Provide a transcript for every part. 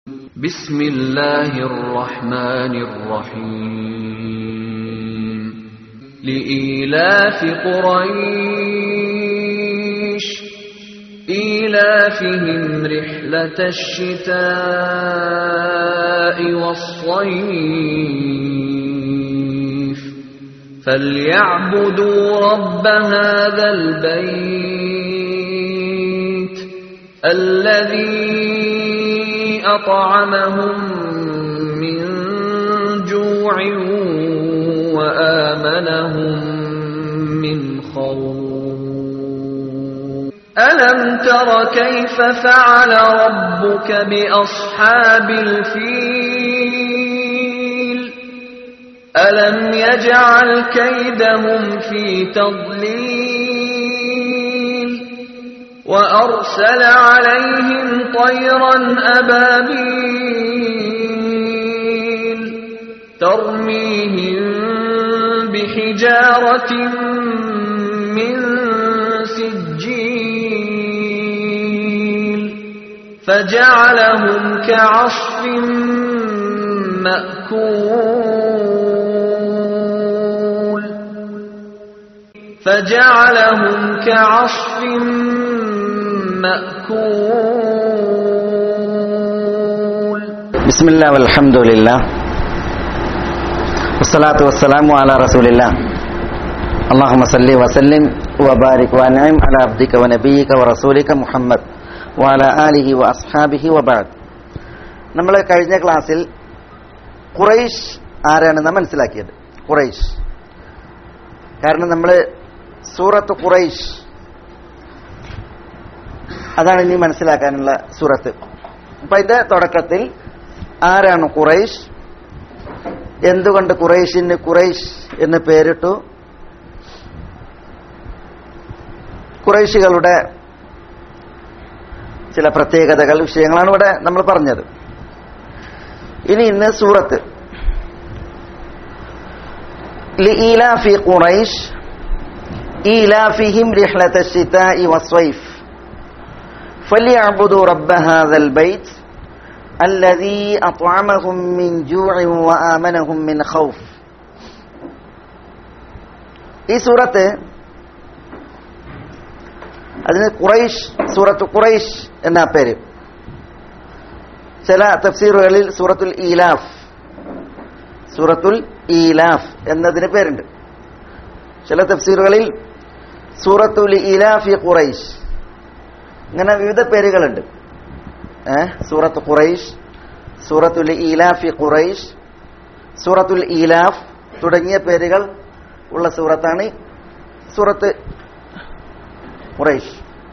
بسم الله الرحمن الرحيم لإيلاف قريش إيلافهم رحلة الشتاء والصيف فليعبدوا رب هذا البيت الذي أطعمهم من جوع وآمنهم من خوف ألم تر كيف فعل ربك بأصحاب الفيل ألم يجعل كيدهم في تضليل وأرسل عليهم طيرا أبابيل ترميهم بحجارة من سجيل فجعلهم كعصف مأكول فجعلهم كعصف مأكول بسم الله والحمد لله والصلاة والسلام على رسول الله اللهم صل وسلم وبارك وانعم على عبدك ونبيك ورسولك محمد وعلى آله وأصحابه وبعد നമ്മൾ കഴിഞ്ഞ ക്ലാസ്സിൽ ഖുറൈഷ് ആരാണെന്ന് മനസ്സിലാക്കിയത് ഖുറൈഷ് കാരണം നമ്മൾ സൂറത്ത് ഖുറൈഷ് അതാണ് ഇനി മനസ്സിലാക്കാനുള്ള സൂറത്ത് അപ്പൊ അതിന്റെ തുടക്കത്തിൽ ആരാണ് ഖുറൈഷ് എന്തുകൊണ്ട് ഖുറൈഷിന് ഖുറൈഷ് എന്ന് പേരിട്ടു ഖുറൈശികളുടെ ചില പ്രത്യേകതകൾ വിഷയങ്ങളാണ് ഇവിടെ നമ്മൾ പറഞ്ഞത് ഇനി ഇന്ന് സൂറത്ത് لإيلاف قريش إيلافهم رحلة الشتاء والصيف فليعبدوا رب هذا البيت الذي أطعمهم من جوع وآمنهم من خوف ഈ സൂറത്ത് അതിന് ഖുറൈഷ് സൂറത്ത് ഖുറൈഷ് എന്ന പേര് ചില തഫ്സീറുകളിൽ സൂറത്തുൽ ഈലാഫ് സൂറത്തുൽ ഈലാഫ് എന്നതിന് പേരുണ്ട് ചില തഫ്സീറുകളിൽ സൂറത്തുൽ ഈലാഫി ഖുറൈഷ് ഇങ്ങനെ വിവിധ പേരുകളുണ്ട് ഏഹ് സൂറത്ത് ഖുറൈഷ് സൂറത്തുൽ ഈലാഫി ഖുറൈഷ് സൂറത്തുൽ ഈലാഫ് തുടങ്ങിയ പേരുകൾ ഉള്ള സൂറത്താണ് സൂറത്ത് ഖുറൈഷ്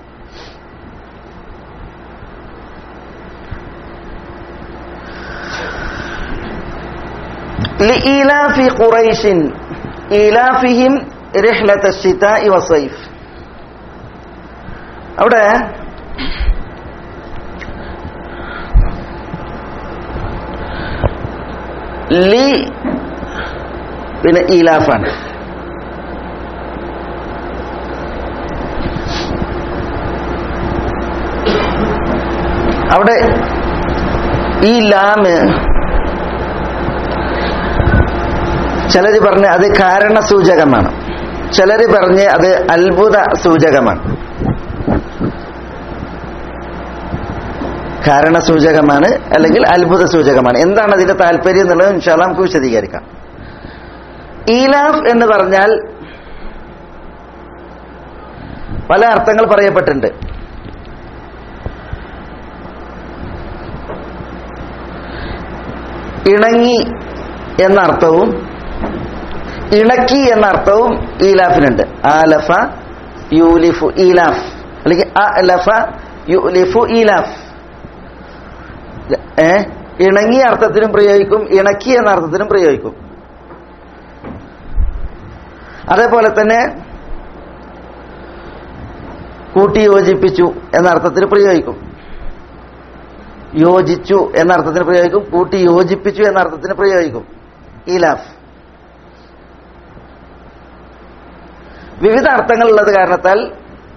لإيلاف قريش إيلافهم رحلة الشتاء والصيف അവിടെ ലി പിന്നെ ഈലാഫാണ് അവിടെ ഈ ലാമ് ചിലര് പറഞ്ഞ് അത് കാരണസൂചകമാണ് ചിലര് പറഞ്ഞ് അത് അത്ഭുത സൂചകമാണ് കാരണസൂചകമാണ് അല്ലെങ്കിൽ അത്ഭുത സൂചകമാണ് എന്താണ് അതിന്റെ താല്പര്യം എന്നുള്ളത് ഇൻഷാല്ല നമുക്ക് വിശദീകരിക്കാം ഈലാഫ് എന്ന് പറഞ്ഞാൽ പല അർത്ഥങ്ങൾ പറയപ്പെട്ടിട്ടുണ്ട് ഇണങ്ങി എന്ന അർത്ഥവും ഇണക്കി എന്ന അർത്ഥവും ഈലാഫിനുണ്ട് ആലഫ യൂലിഫു ഈലാഫ് അല്ലെങ്കിൽ അലഫ യുലിഫു ഈലാഫ് ഏ ഇണങ്ങിയ അർത്ഥത്തിനും പ്രയോഗിക്കും ഇണക്കി എന്ന അർത്ഥത്തിനും പ്രയോഗിക്കും അതേപോലെ തന്നെ കൂട്ടി യോജിപ്പിച്ചു എന്ന അർത്ഥത്തിൽ പ്രയോഗിക്കും യോജിച്ചു എന്ന അർത്ഥത്തിന് പ്രയോഗിക്കും കൂട്ടി യോജിപ്പിച്ചു എന്ന അർത്ഥത്തിന് പ്രയോഗിക്കും ഈലാഫ് വിവിധ അർത്ഥങ്ങളുള്ളത് കാരണത്താൽ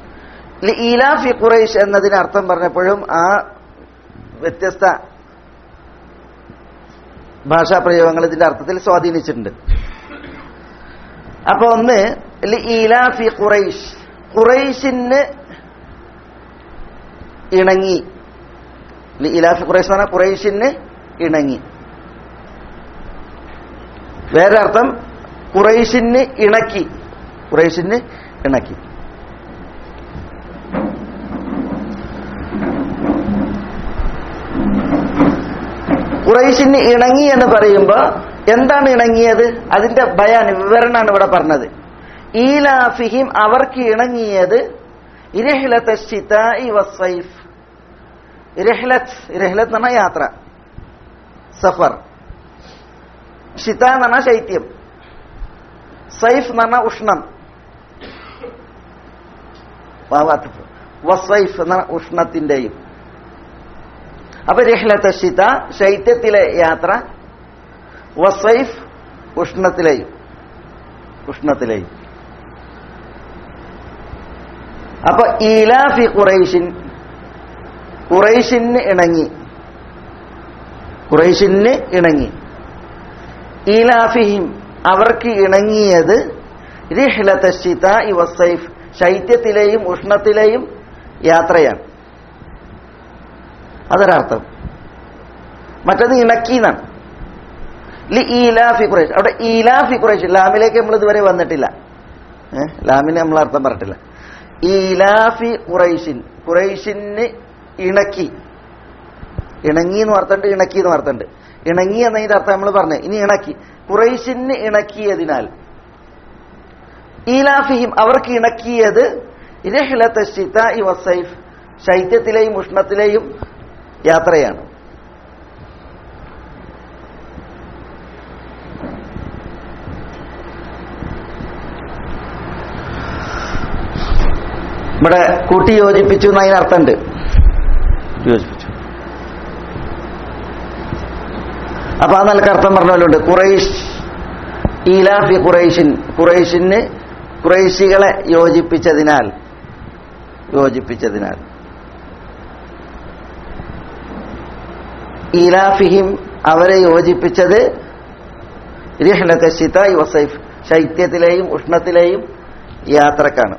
ഈലാഫി ഖുറൈഷ് എന്നതിന് അർത്ഥം പറഞ്ഞപ്പോഴും ആ വ്യത്യസ്ത ഭാഷാ പ്രയോഗങ്ങൾ ഇതിന്റെ അർത്ഥത്തിൽ സ്വാധീനിച്ചിട്ടുണ്ട് അപ്പൊ ഒന്ന് ലി ഈലാഫി ഖുറൈഷ് ഖുറൈശിന് ഇണങ്ങി ലി ഇലാഫി ഖുറൈഷ് എന്ന് പറഞ്ഞാൽ ഖുറൈശിന് ഇണങ്ങി വേറെ അർത്ഥം ഖുറൈശിന് ഇണക്കി ഖുറൈശിന് ഇണക്കി ഖുറൈശിന് ഇണങ്ങി എന്ന് പറയുമ്പോ എന്താണ് ഇണങ്ങിയത് അതിന്റെ ബയാൻ വിവരണമാണ് ഇവിടെ പറഞ്ഞത് ഈലാഫിഹിം അവർക്ക് ഇണങ്ങിയത് ഇരഹിലത്തെ ശിതാഇ വസ്സൈഫ് ഇരഹ്ലത്ത് ഇരഹ്ലത്ത് എന്ന് പറഞ്ഞാൽ യാത്ര സഫർ ഷിത എന്ന് പറഞ്ഞാൽ ശൈത്യം സൈഫ് എന്ന് പറഞ്ഞാൽ ഉഷ്ണം വാവാത്ത് വസൈഫ് എന്ന ഉഷ്ണത്തിന്റെയും അപ്പൊ രഹ്ലത്തെ ഷിത ശൈത്യത്തിലെ യാത്ര വസൈഫ് ഉഷ്ണത്തിലെയും ഉഷ്ണത്തിലെയും അപ്പൊ ഈലാഫി ഖുറൈഷിൻ ഖുറൈഷിന് ഇണങ്ങി ഖുറൈഷിന് ഇണങ്ങി ഈലാഫിഹിം അവർക്ക് ഇണങ്ങിയത് റിഹ്ലത്തെ ഷിത വസൈഫ് ശൈത്യത്തിലെയും ഉഷ്ണത്തിലെയും യാത്രയാണ് അതൊരർത്ഥം മറ്റത് ഇണക്കീന്നാണ് ലി ഈലാഫി ഖുറൈഷ് അവിടെ ഈലാഫി ഖുറൈഷ് ലാമിലേക്ക് നമ്മൾ ഇതുവരെ വന്നിട്ടില്ല ഏഹ് ലാമിന് നമ്മൾ അർത്ഥം പറഞ്ഞിട്ടില്ല ഈലാഫി ഖുറൈഷിൻ ഖുറൈഷിന് ഇണക്കി ഇണങ്ങി എന്ന് പറഞ്ഞിട്ടുണ്ട് ഇണക്കി എന്ന് പറഞ്ഞിട്ടുണ്ട് ഇണങ്ങി എന്നതിന്റെ അർത്ഥം നമ്മൾ പറഞ്ഞു ഇനി ഇണക്കി ഖുറൈഷിന് ഇണക്കിയതിനാൽ ഈലാഫിഹിം അവർക്ക് ഇണക്കിയത് ഇരഹിലത്തെ ഷിത വസൈഫ് ശൈത്യത്തിലെയും ഉഷ്ണത്തിലെയും യാത്രയാണ് ഇവിടെ കൂട്ടി യോജിപ്പിച്ചു എന്ന് അതിനർത്ഥമുണ്ട് യോജിപ്പിച്ചു അപ്പൊ ആ നിലക്ക് അർത്ഥം പറഞ്ഞല്ലുണ്ട് ഖുറൈഷ് ഈലാഫി ഖുറൈഷിൻ ഖുറൈഷിന് ഖുറൈശികളെ യോജിപ്പിച്ചതിനാൽ യോജിപ്പിച്ചതിനാൽ ഈലാഫിഹിം അവരെ യോജിപ്പിച്ചത് റിഹ്ലത്തെ ഷിത വസൈഫ് ശൈത്യത്തിലെയും ഉഷ്ണത്തിലെയും യാത്രക്കാണ്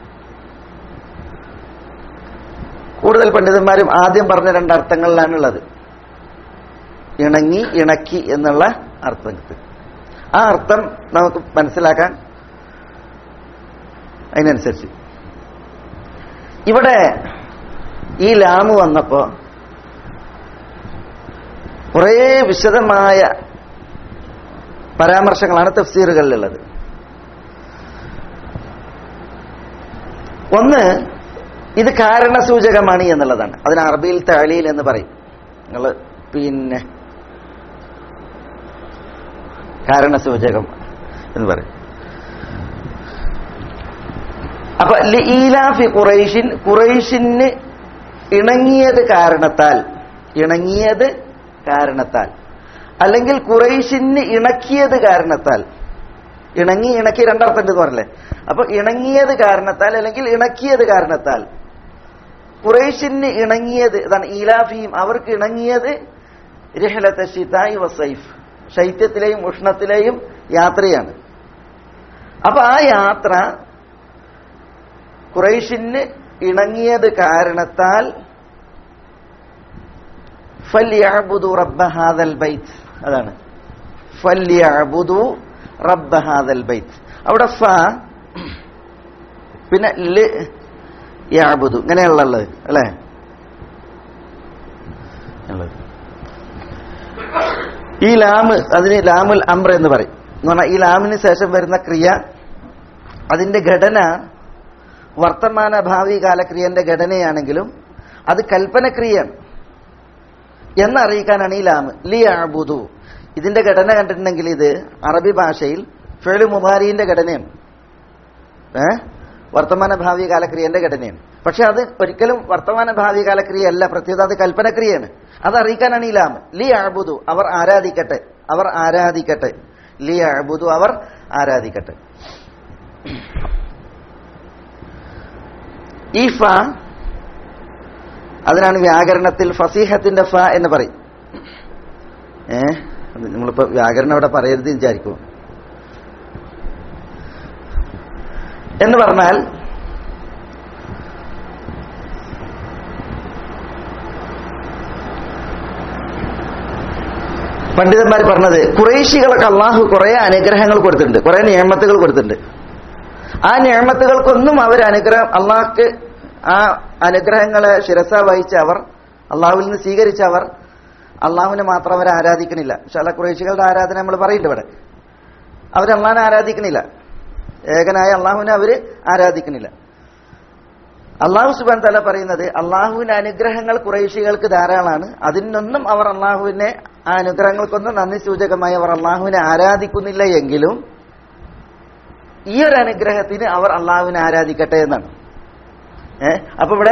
കൂടുതൽ പണ്ഡിതന്മാരും ആദ്യം പറഞ്ഞ രണ്ടർത്ഥങ്ങളിലാണുള്ളത് ഇണങ്ങി ഇണക്കി എന്നുള്ള അർത്ഥത്തിൽ ആ അർത്ഥം നമുക്ക് മനസ്സിലാക്കാൻ അതിനനുസരിച്ച് ഇവിടെ ഈ ലാമ് വന്നപ്പോ കുറേ വിശദമായ പരാമർശങ്ങളാണ് തഫ്സീറുകളിലുള്ളത് ഒന്ന് ഇത് കാരണസൂചകമാണ് എന്നുള്ളതാണ് അതിന് അറബിയിൽ താലിയിൽ എന്ന് പറയും നിങ്ങൾ പിന്നെ കാരണസൂചകം എന്ന് പറയും അപ്പൊ ഈലാഫി ഖുറൈഷിൻ ഖുറൈഷിന് ഇണങ്ങിയത് കാരണത്താൽ ഇണങ്ങിയത് കാരണത്താൽ അല്ലെങ്കിൽ ഖുറൈഷിന് ഇണക്കിയത് കാരണത്താൽ ഇണങ്ങി ഇണക്കി രണ്ടർത്ഥം എന്ന് പറഞ്ഞല്ലേ അപ്പൊ ഇണങ്ങിയത് കാരണത്താൽ അല്ലെങ്കിൽ ഇണക്കിയത് കാരണത്താൽ ഖുറൈഷിന് ഇണങ്ങിയത് ഇതാണ് ഈലാഫിയും അവർക്ക് ഇണങ്ങിയത് രഹലത്തെ ഷിതായി വസൈഫ് ശൈത്യത്തിലെയും ഉഷ്ണത്തിലെയും യാത്രയാണ് അപ്പൊ ആ യാത്ര ഖുറൈഷിന് ഇണങ്ങിയത് കാരണത്താൽ ഫല്യഅബുദു റബ്ബ ഹാദൽ ബൈത്ത് അതാണ് ഫല്യഅബുദു റബ്ബ ഹാദൽ ബൈത്ത് അവിടെ ഫ പിന്നെ ല് യാബുദു ഇങ്ങനെയുള്ളത് അല്ലേ ഉള്ളത് ഈ ലാമ് അതിന് ലാമുൽ അമ്ര എന്ന് പറയും എന്ന് പറഞ്ഞാൽ ഈ ലാമിന് ശേഷം വരുന്ന ക്രിയ അതിന്റെ ഘടന വർത്തമാന ഭാവി കാലക്രിയന്റെ ഘടനയാണെങ്കിലും അത് കൽപ്പനക്രിയയാണ് എന്നറിയിക്കാനാണ് ഈ ലാമ് ലി ആബുദു ഇതിന്റെ ഘടന കണ്ടിട്ടുണ്ടെങ്കിൽ ഇത് അറബി ഭാഷയിൽ ഫെളു മുബാരിന്റെ ഘടനയാണ് ഏ വർത്തമാന ഭാവി കാലക്രിയന്റെ ഘടനയാണ് പക്ഷെ അത് ഒരിക്കലും വർത്തമാന ഭാവി കാലക്രിയയല്ല പ്രത്യേകത അത് കൽപ്പനക്രിയയാണ് അത് അറിയിക്കാനാണ് ഈ ലാമ് ലി ആബുദു അവർ ആരാധിക്കട്ടെ അവർ ആരാധിക്കട്ടെ ലി ആബുദു അവർ ആരാധിക്കട്ടെ ഈ ഫ അതിനാണ് വ്യാകരണത്തിൽ ഫസീഹത്തിന്റെ ഫ എന്ന് പറയും ഏ അത് നമ്മളിപ്പോ വ്യാകരണം അവിടെ പറയരുത് വിചാരിക്കും എന്ന് പറഞ്ഞാൽ പണ്ഡിതന്മാർ പറഞ്ഞത് കുറേശികൾക്ക് അള്ളാഹു കുറെ അനുഗ്രഹങ്ങൾ കൊടുത്തിട്ടുണ്ട് കുറെ നിയമത്തുകൾ കൊടുത്തിട്ടുണ്ട് ആ നിയമത്തുകൾക്കൊന്നും അവർ അനുഗ്രഹം അള്ളാഹ്ക്ക് ആ അനുഗ്രഹങ്ങളെ ശിരസ വഹിച്ച അവർ അള്ളാഹുവിൽ നിന്ന് സ്വീകരിച്ച അവർ അള്ളാഹുവിനെ മാത്രം അവർ ആരാധിക്കണില്ല ചില കുറേശികളുടെ ആരാധന നമ്മൾ പറയുന്നുണ്ട് ഇവിടെ അവർ അള്ളാഹിനെ ആരാധിക്കണില്ല ഏകനായ അള്ളാഹുവിനെ അവർ ആരാധിക്കണില്ല അള്ളാഹു സുബാൻ തല പറയുന്നത് അള്ളാഹുവിന്റെ അനുഗ്രഹങ്ങൾ കുറേശികൾക്ക് ധാരാളമാണ് അതിനൊന്നും അവർ അള്ളാഹുവിനെ ആ അനുഗ്രഹങ്ങൾക്കൊന്നും നന്ദി സൂചകമായി അവർ അള്ളാഹുവിനെ ആരാധിക്കുന്നില്ല എങ്കിലും ഈ ഒരു അനുഗ്രഹത്തിന് അവർ അള്ളാഹുവിനെ ആരാധിക്കട്ടെ എന്നാണ് ഏ അപ്പൊ ഇവിടെ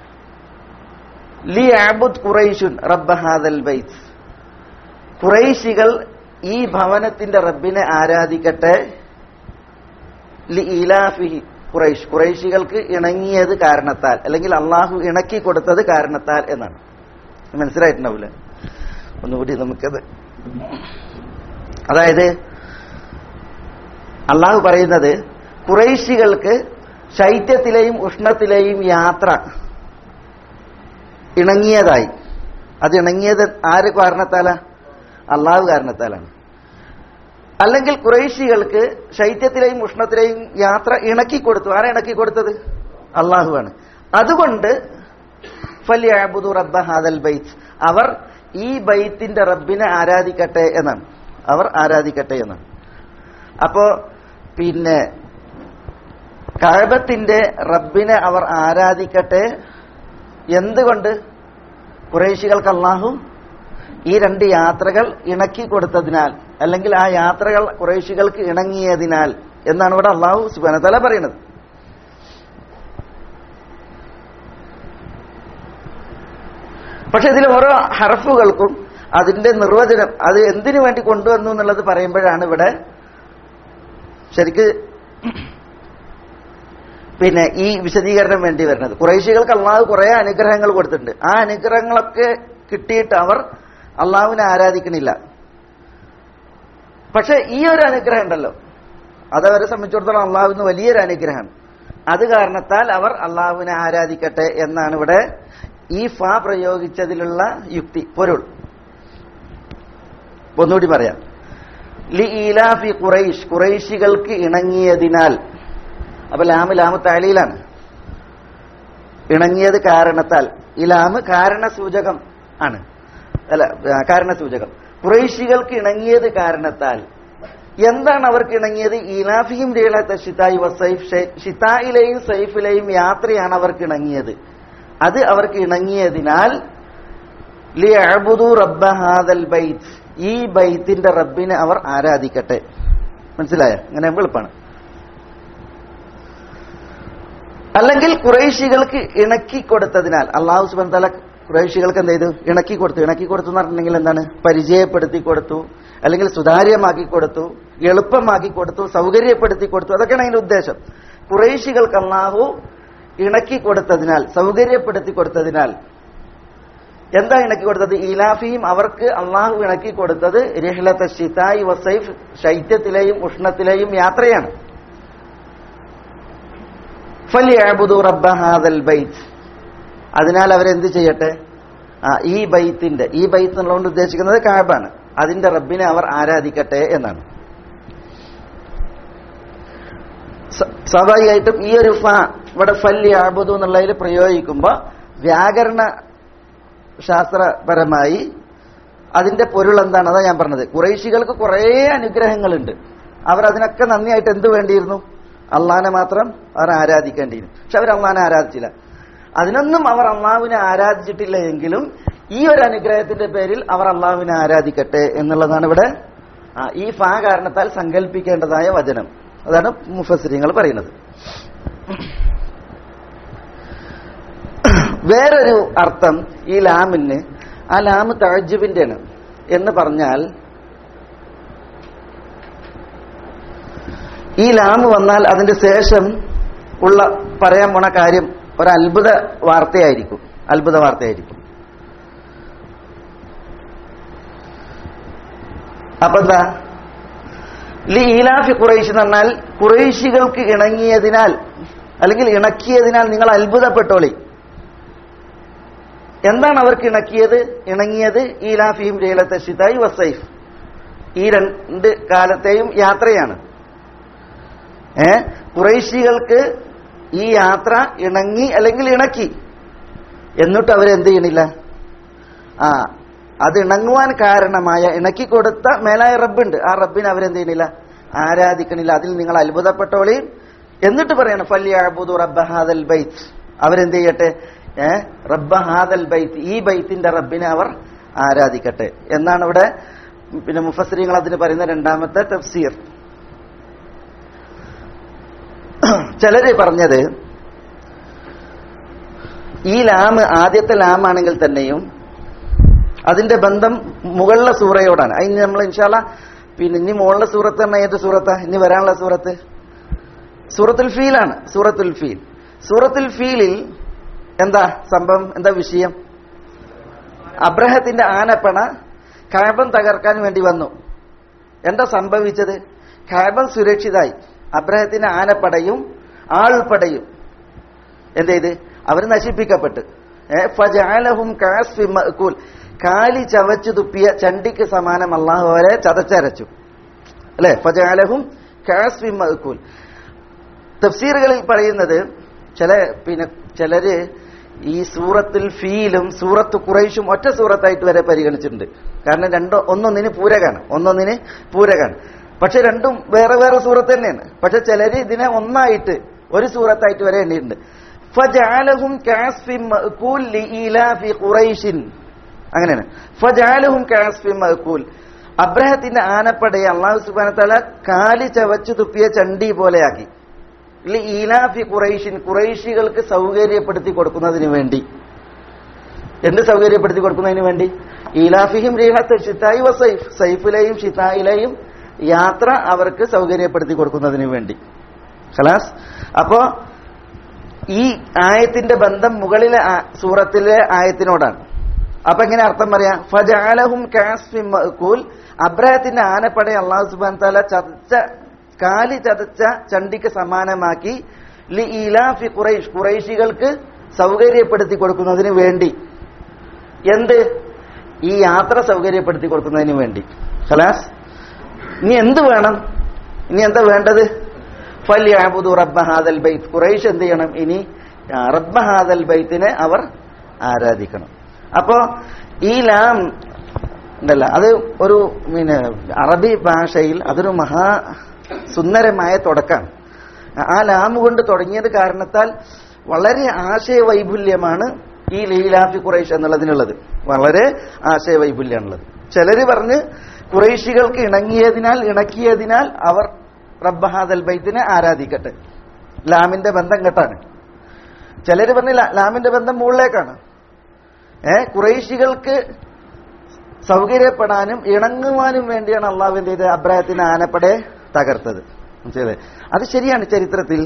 ലി ആബുദ് ഖുറൈഷുൻ റബ്ബ ഹാദൽ ബൈത്ത് ഖുറൈശികൾ ഈ ഭവനത്തിന്റെ റബ്ബിനെ ആരാധിക്കട്ടെ ലി ഇലാഫിഹി ഖുറൈഷ് ഖുറൈശികൾക്ക് ഇണങ്ങിയത് കാരണത്താൽ അല്ലെങ്കിൽ അള്ളാഹു ഇണക്കി കൊടുത്തത് കാരണത്താൽ എന്നാണ് മനസ്സിലായിട്ടുണ്ടാവില്ല ഒന്നുകൂടി നമുക്കത് അതായത് അള്ളാഹു പറയുന്നത് കുറേശികൾക്ക് ശൈത്യത്തിലെയും ഉഷ്ണത്തിലെയും യാത്ര ഇണങ്ങിയതായി അത് ഇണങ്ങിയത് ആര് കാരണത്താലാ അള്ളാഹു കാരണത്താലാണ് അല്ലെങ്കിൽ കുറേശികൾക്ക് ശൈത്യത്തിലെയും ഉഷ്ണത്തിലെയും യാത്ര ഇണക്കി കൊടുത്തു ആരാ ഇണക്കി കൊടുത്തത് അള്ളാഹുവാണ് അതുകൊണ്ട് ഫല്യാബുദു റബ്ബ ഹാദൽ ബൈത്ത് അവർ ഈ ബൈത്തിന്റെ റബ്ബിനെ ആരാധിക്കട്ടെ എന്നാണ് അവർ ആരാധിക്കട്ടെ എന്നാണ് അപ്പോ പിന്നെ കഴബത്തിന്റെ റബ്ബിനെ അവർ ആരാധിക്കട്ടെ എന്തുകൊണ്ട് കുറേശികൾക്ക് അള്ളാഹു ഈ രണ്ട് യാത്രകൾ ഇണക്കി കൊടുത്തതിനാൽ അല്ലെങ്കിൽ ആ യാത്രകൾ കുറേശികൾക്ക് ഇണങ്ങിയതിനാൽ എന്നാണ് ഇവിടെ അള്ളാഹു സുബനതല പറയുന്നത് പക്ഷെ ഇതിൽ ഓരോ ഹർഫുകൾക്കും അതിന്റെ നിർവചനം അത് എന്തിനു വേണ്ടി കൊണ്ടുവന്നു എന്നുള്ളത് പറയുമ്പോഴാണ് ഇവിടെ ശരിക്ക് പിന്നെ ഈ വിശദീകരണം വേണ്ടി വരുന്നത് കുറേശികൾക്ക് അള്ളാഹു കുറെ അനുഗ്രഹങ്ങൾ കൊടുത്തിട്ടുണ്ട് ആ അനുഗ്രഹങ്ങളൊക്കെ കിട്ടിയിട്ട് അവർ അള്ളാഹുവിനെ ആരാധിക്കണില്ല പക്ഷെ ഈ ഒരു അനുഗ്രഹം ഉണ്ടല്ലോ അതവരെ സംബന്ധിച്ചിടത്തോളം അള്ളാഹുവിന് വലിയൊരു അനുഗ്രഹമാണ് അത് കാരണത്താൽ അവർ അള്ളാഹുവിനെ ആരാധിക്കട്ടെ എന്നാണ് ഇവിടെ ഈ ഫ പ്രയോഗിച്ചതിലുള്ള യുക്തി പൊരുൾ ഒന്നുകൂടി പറയാം ലി ഈലാഫി ഖുറൈഷ് ഖുറൈശികൾക്ക് ഇണങ്ങിയതിനാൽ അപ്പൊ ലാമ് ലാമ് താലിയിലാണ് ഇണങ്ങിയത് കാരണത്താൽ ഈ ലാമ് കാരണസൂചകം ആണ് അല്ല കാരണസൂചകം കുറേശികൾക്ക് ഇണങ്ങിയത് കാരണത്താൽ എന്താണ് അവർക്ക് ഇണങ്ങിയത് ഇനാഫിയും രേളത്തെ ഷിതായി വസൈഫ് ഷിതായിലെയും സൈഫിലെയും യാത്രയാണ് അവർക്ക് ഇണങ്ങിയത് അത് അവർക്ക് ഇണങ്ങിയതിനാൽ ലി അബുദു റബ്ബ ഹാദൽ ബൈത്ത് ഈ ബൈത്തിന്റെ റബ്ബിനെ അവർ ആരാധിക്കട്ടെ മനസ്സിലായ അങ്ങനെ എളുപ്പമാണ് അല്ലെങ്കിൽ കുറേശികൾക്ക് ഇണക്കി കൊടുത്തതിനാൽ അള്ളാഹു സുബൻ തല കുറേശികൾക്ക് എന്ത് ചെയ്തു ഇണക്കി കൊടുത്തു ഇണക്കി കൊടുത്തു എന്ന് പറഞ്ഞിട്ടുണ്ടെങ്കിൽ എന്താണ് പരിചയപ്പെടുത്തി കൊടുത്തു അല്ലെങ്കിൽ സുതാര്യമാക്കി കൊടുത്തു എളുപ്പമാക്കി കൊടുത്തു സൗകര്യപ്പെടുത്തി കൊടുത്തു അതൊക്കെയാണ് അതിന്റെ ഉദ്ദേശം കുറേശികൾക്ക് അള്ളാഹു ഇണക്കി കൊടുത്തതിനാൽ സൗകര്യപ്പെടുത്തി കൊടുത്തതിനാൽ എന്താ ഇണക്കി കൊടുത്തത് ഇലാഫിയും അവർക്ക് അള്ളാഹു ഇണക്കി കൊടുത്തത് രഹിലത്തെ ഷിതായി വസൈഫ് ശൈത്യത്തിലെയും ഉഷ്ണത്തിലെയും യാത്രയാണ് ഫലിയാബുദു റബ്ബ ഹാദൽ ബൈത്ത് അതിനാൽ അവരെന്ത് ചെയ്യട്ടെ ആ ഈ ബൈത്തിന്റെ ഈ ബൈത്ത് എന്നുള്ളതുകൊണ്ട് ഉദ്ദേശിക്കുന്നത് കാബാണ് അതിന്റെ റബ്ബിനെ അവർ ആരാധിക്കട്ടെ എന്നാണ് സ്വാഭാവികമായിട്ടും ഈ ഒരു ഫ ഇവിടെ ഫല്ലി ആബുദു എന്നുള്ളതിൽ പ്രയോഗിക്കുമ്പോൾ വ്യാകരണ ശാസ്ത്രപരമായി അതിന്റെ പൊരുൾ എന്താണ് അതാ ഞാൻ പറഞ്ഞത് കുറേശികൾക്ക് കുറേ അനുഗ്രഹങ്ങളുണ്ട് അവർ അതിനൊക്കെ നന്ദിയായിട്ട് എന്ത് വേണ്ടിയിരുന്നു അള്ളാനെ മാത്രം അവർ ആരാധിക്കേണ്ടിയിരുന്നു പക്ഷെ അവർ അള്ളാനെ ആരാധിച്ചില്ല അതിനൊന്നും അവർ അള്ളാഹുവിനെ ആരാധിച്ചിട്ടില്ല എങ്കിലും ഈ ഒരു അനുഗ്രഹത്തിന്റെ പേരിൽ അവർ അള്ളാഹുവിനെ ആരാധിക്കട്ടെ എന്നുള്ളതാണ് ഇവിടെ ഈ ഫാ കാരണത്താൽ സങ്കല്പിക്കേണ്ടതായ വചനം അതാണ് മുഫസിരിങ്ങൾ പറയുന്നത് വേറൊരു അർത്ഥം ഈ ലാമിന് ആ ലാമ് തഴജുബിന്റെയാണ് എന്ന് പറഞ്ഞാൽ ഈ ലാമ് വന്നാൽ അതിന്റെ ശേഷം ഉള്ള പറയാൻ പോണ കാര്യം ഒരു അത്ഭുത വാർത്തയായിരിക്കും അത്ഭുത വാർത്തയായിരിക്കും അപ്പൊ എന്താ ലി ഈലാഫി ഖുറൈശ് എന്ന് പറഞ്ഞാൽ ഖുറൈശികൾക്ക് ഇണങ്ങിയതിനാൽ അല്ലെങ്കിൽ ഇണക്കിയതിനാൽ നിങ്ങൾ അത്ഭുതപ്പെട്ടോളി എന്താണ് അവർക്ക് ഇണക്കിയത് ഇണങ്ങിയത് ഈലാഫിയും രേലത്തെ ഷിതായി വസൈഫ് ഈ രണ്ട് കാലത്തെയും യാത്രയാണ് ഏ കുറേശികൾക്ക് ഈ യാത്ര ഇണങ്ങി അല്ലെങ്കിൽ ഇണക്കി എന്നിട്ട് അവരെന്ത് ചെയ്യണില്ല ആ അത് ഇണങ്ങുവാൻ കാരണമായ ഇണക്കി കൊടുത്ത മേലായ റബ്ബുണ്ട് ആ റബ്ബിനെ അവരെന്ത് ചെയ്യണില്ല ആരാധിക്കണില്ല അതിൽ നിങ്ങൾ അത്ഭുതപ്പെട്ടോളി എന്നിട്ട് പറയണം ഫല്യാബുദു റബ്ബ ഹാദൽ ബൈത്ത് അവരെന്ത് ചെയ്യട്ടെ ഏ റബ്ബ ഹാദൽ ബൈത്ത് ഈ ബൈത്തിന്റെ റബ്ബിനെ അവർ ആരാധിക്കട്ടെ എന്നാണ് ഇവിടെ പിന്നെ മുഫസ്രീങ്ങൾ അതിന് പറയുന്ന രണ്ടാമത്തെ തഫ്സീർ ചിലര് പറഞ്ഞത് ഈ ലാമ് ആദ്യത്തെ ലാമാണെങ്കിൽ തന്നെയും അതിന്റെ ബന്ധം മുകളിലെ സൂറയോടാണ് അതിന് നമ്മൾ ഇൻഷാല്ല പിന്നെ ഇനി മുകളിലെ സൂറത്ത് തന്നെ ഏത് സൂറത്താ ഇനി വരാനുള്ള സൂറത്ത് സൂറത്തുൽ ഫീലാണ് സൂറത്തുൽ ഫീൽ സൂറത്തുൽ ഫീലിൽ എന്താ സംഭവം എന്താ വിഷയം അബ്രഹത്തിന്റെ ആനപ്പണ കാബം തകർക്കാൻ വേണ്ടി വന്നു എന്താ സംഭവിച്ചത് കാബം സുരക്ഷിതായി അബ്രഹത്തിന്റെ ആനപ്പടയും ആൾപ്പടയും എന്ത് ചെയ്ത് അവർ നശിപ്പിക്കപ്പെട്ട് ഏ, ഫജഅലഹും കഅസ്ഫിൻ മഅ്കൂൽ. കാലി ചവച്ചു തുപ്പിയ ചണ്ടിക്ക് സമാനം അള്ളാഹു അവരെ ചതച്ചരച്ചു അല്ലെ ഫജഅലഹും കഅസ്ഫിൻ മഅ്കൂൽ. തഫ്സീറുകളിൽ പറയുന്നത് ചില പിന്നെ ചിലര് ഈ സൂറത്തിൽ ഫീലും സൂറത്ത് കുറേശും ഒറ്റ സൂറത്തായിട്ട് വരെ പരിഗണിച്ചിട്ടുണ്ട് കാരണം രണ്ടോ ഒന്നൊന്നിന് പൂരകാണ് ഒന്നൊന്നിന് പൂരകാണ് പക്ഷെ രണ്ടും വേറെ വേറെ സൂറത്ത് തന്നെയാണ് പക്ഷെ ചിലര് ഇതിനെ ഒന്നായിട്ട് ഒരു സൂറത്തായിട്ട് വരെ എണ്ണിയിട്ടുണ്ട് ഫജഅലഹും കഅസ്ഫിൻ മഅ്കൂൽ ലിഇലാഫി ഖുറൈശിൻ അങ്ങനെയാണ് ഫജഅലഹും കഅസ്ഫിൻ മഅ്കൂൽ അബ്രഹത്തിന്റെ ആനപ്പടയെ അള്ളാഹു സുബ്ഹാനഹു വ തആല കാലി ചവച്ചു തുപ്പിയ ചണ്ടി പോലെയാക്കി ലി ഈലാഫി ഖുറൈഷിൻ ഖുറൈശികൾക്ക് സൗകര്യപ്പെടുത്തി കൊടുക്കുന്നതിന് വേണ്ടി എന്ത് സൗകര്യപ്പെടുത്തി കൊടുക്കുന്നതിന് വേണ്ടി ഈലാഫിഹിം റീഹത്ത് ഷിത്തായി വസൈഫ് സൈഫിലെയും ഷിത്തായിലെയും യാത്ര അവർക്ക് സൗകര്യപ്പെടുത്തി കൊടുക്കുന്നതിന് വേണ്ടി ഖലാസ് അപ്പോ ഈ ആയത്തിന്റെ ബന്ധം മുകളിലെ ആ- സൂറത്തിലെ ആയത്തിനോടാണ് അപ്പൊ എങ്ങനെ അർത്ഥം പറയാ ഫജഅലഹും കാസ്ഫിൻ മഅ്കൂൽ അബ്രഹത്തിന്റെ ആനപ്പട അള്ളാഹു സുബ്ഹാൻ തആല ചതച്ച കാലി ചതച്ച ചണ്ടിക്ക് സമാനമാക്കി ലി ഈലാഫി ഖുറൈഷ് ഖുറൈശികൾക്ക് സൗകര്യപ്പെടുത്തി കൊടുക്കുന്നതിന് വേണ്ടി എന്ത് ഈ യാത്ര സൗകര്യപ്പെടുത്തി കൊടുക്കുന്നതിന് വേണ്ടി ഖലാസ് ഇനി എന്ത് വേണം ഇനി എന്താ വേണ്ടത് ഫല്യാബുദു റബ്ബ ഹാദൽ ബൈത്ത് ഖുറൈഷ് എന്ത് ചെയ്യണം ഇനി ആ, റബ്ബ ഹാദൽ ബൈത്തിനെ അവർ ആരാധിക്കണം അപ്പോ ഈ ലാം ഉണ്ടല്ല അത് ഒരു പിന്നെ അറബി ഭാഷയിൽ അതൊരു മഹാ സുന്ദരമായ തുടക്കാണ് ആ ലാമ് കൊണ്ട് തുടങ്ങിയത് കാരണത്താൽ വളരെ ആശയവൈപുല്യമാണ് ഈ ലീലാഫി ഖുറൈഷ് എന്നുള്ളതിനുള്ളത് വളരെ ആശയവൈപുല്യമാണുള്ളത് ചിലര് പറഞ്ഞ് ഖുറൈശികൾക്ക് ഇണങ്ങിയതിനാൽ ഇണക്കിയതിനാൽ അവർ റബ്ബഹാദൽ ബൈത്തിനെ ആരാധിക്കട്ടെ ലാമിന്റെ ബന്ധം കെട്ടാണ് ചിലര് പറഞ്ഞ് ലാ- ലാമിന്റെ ബന്ധം മുകളിലേക്കാണ് ഏ കുറേശികൾക്ക് സൗകര്യപ്പെടാനും ഇണങ്ങുവാനും വേണ്ടിയാണ് അള്ളാഹു എന്ത് ചെയ്ത് അബ്രാഹത്തിന് ആനപ്പടെ തകർത്തത് മനസ്സിലായില്ലേ? അത് ശരിയാണ് ചരിത്രത്തിൽ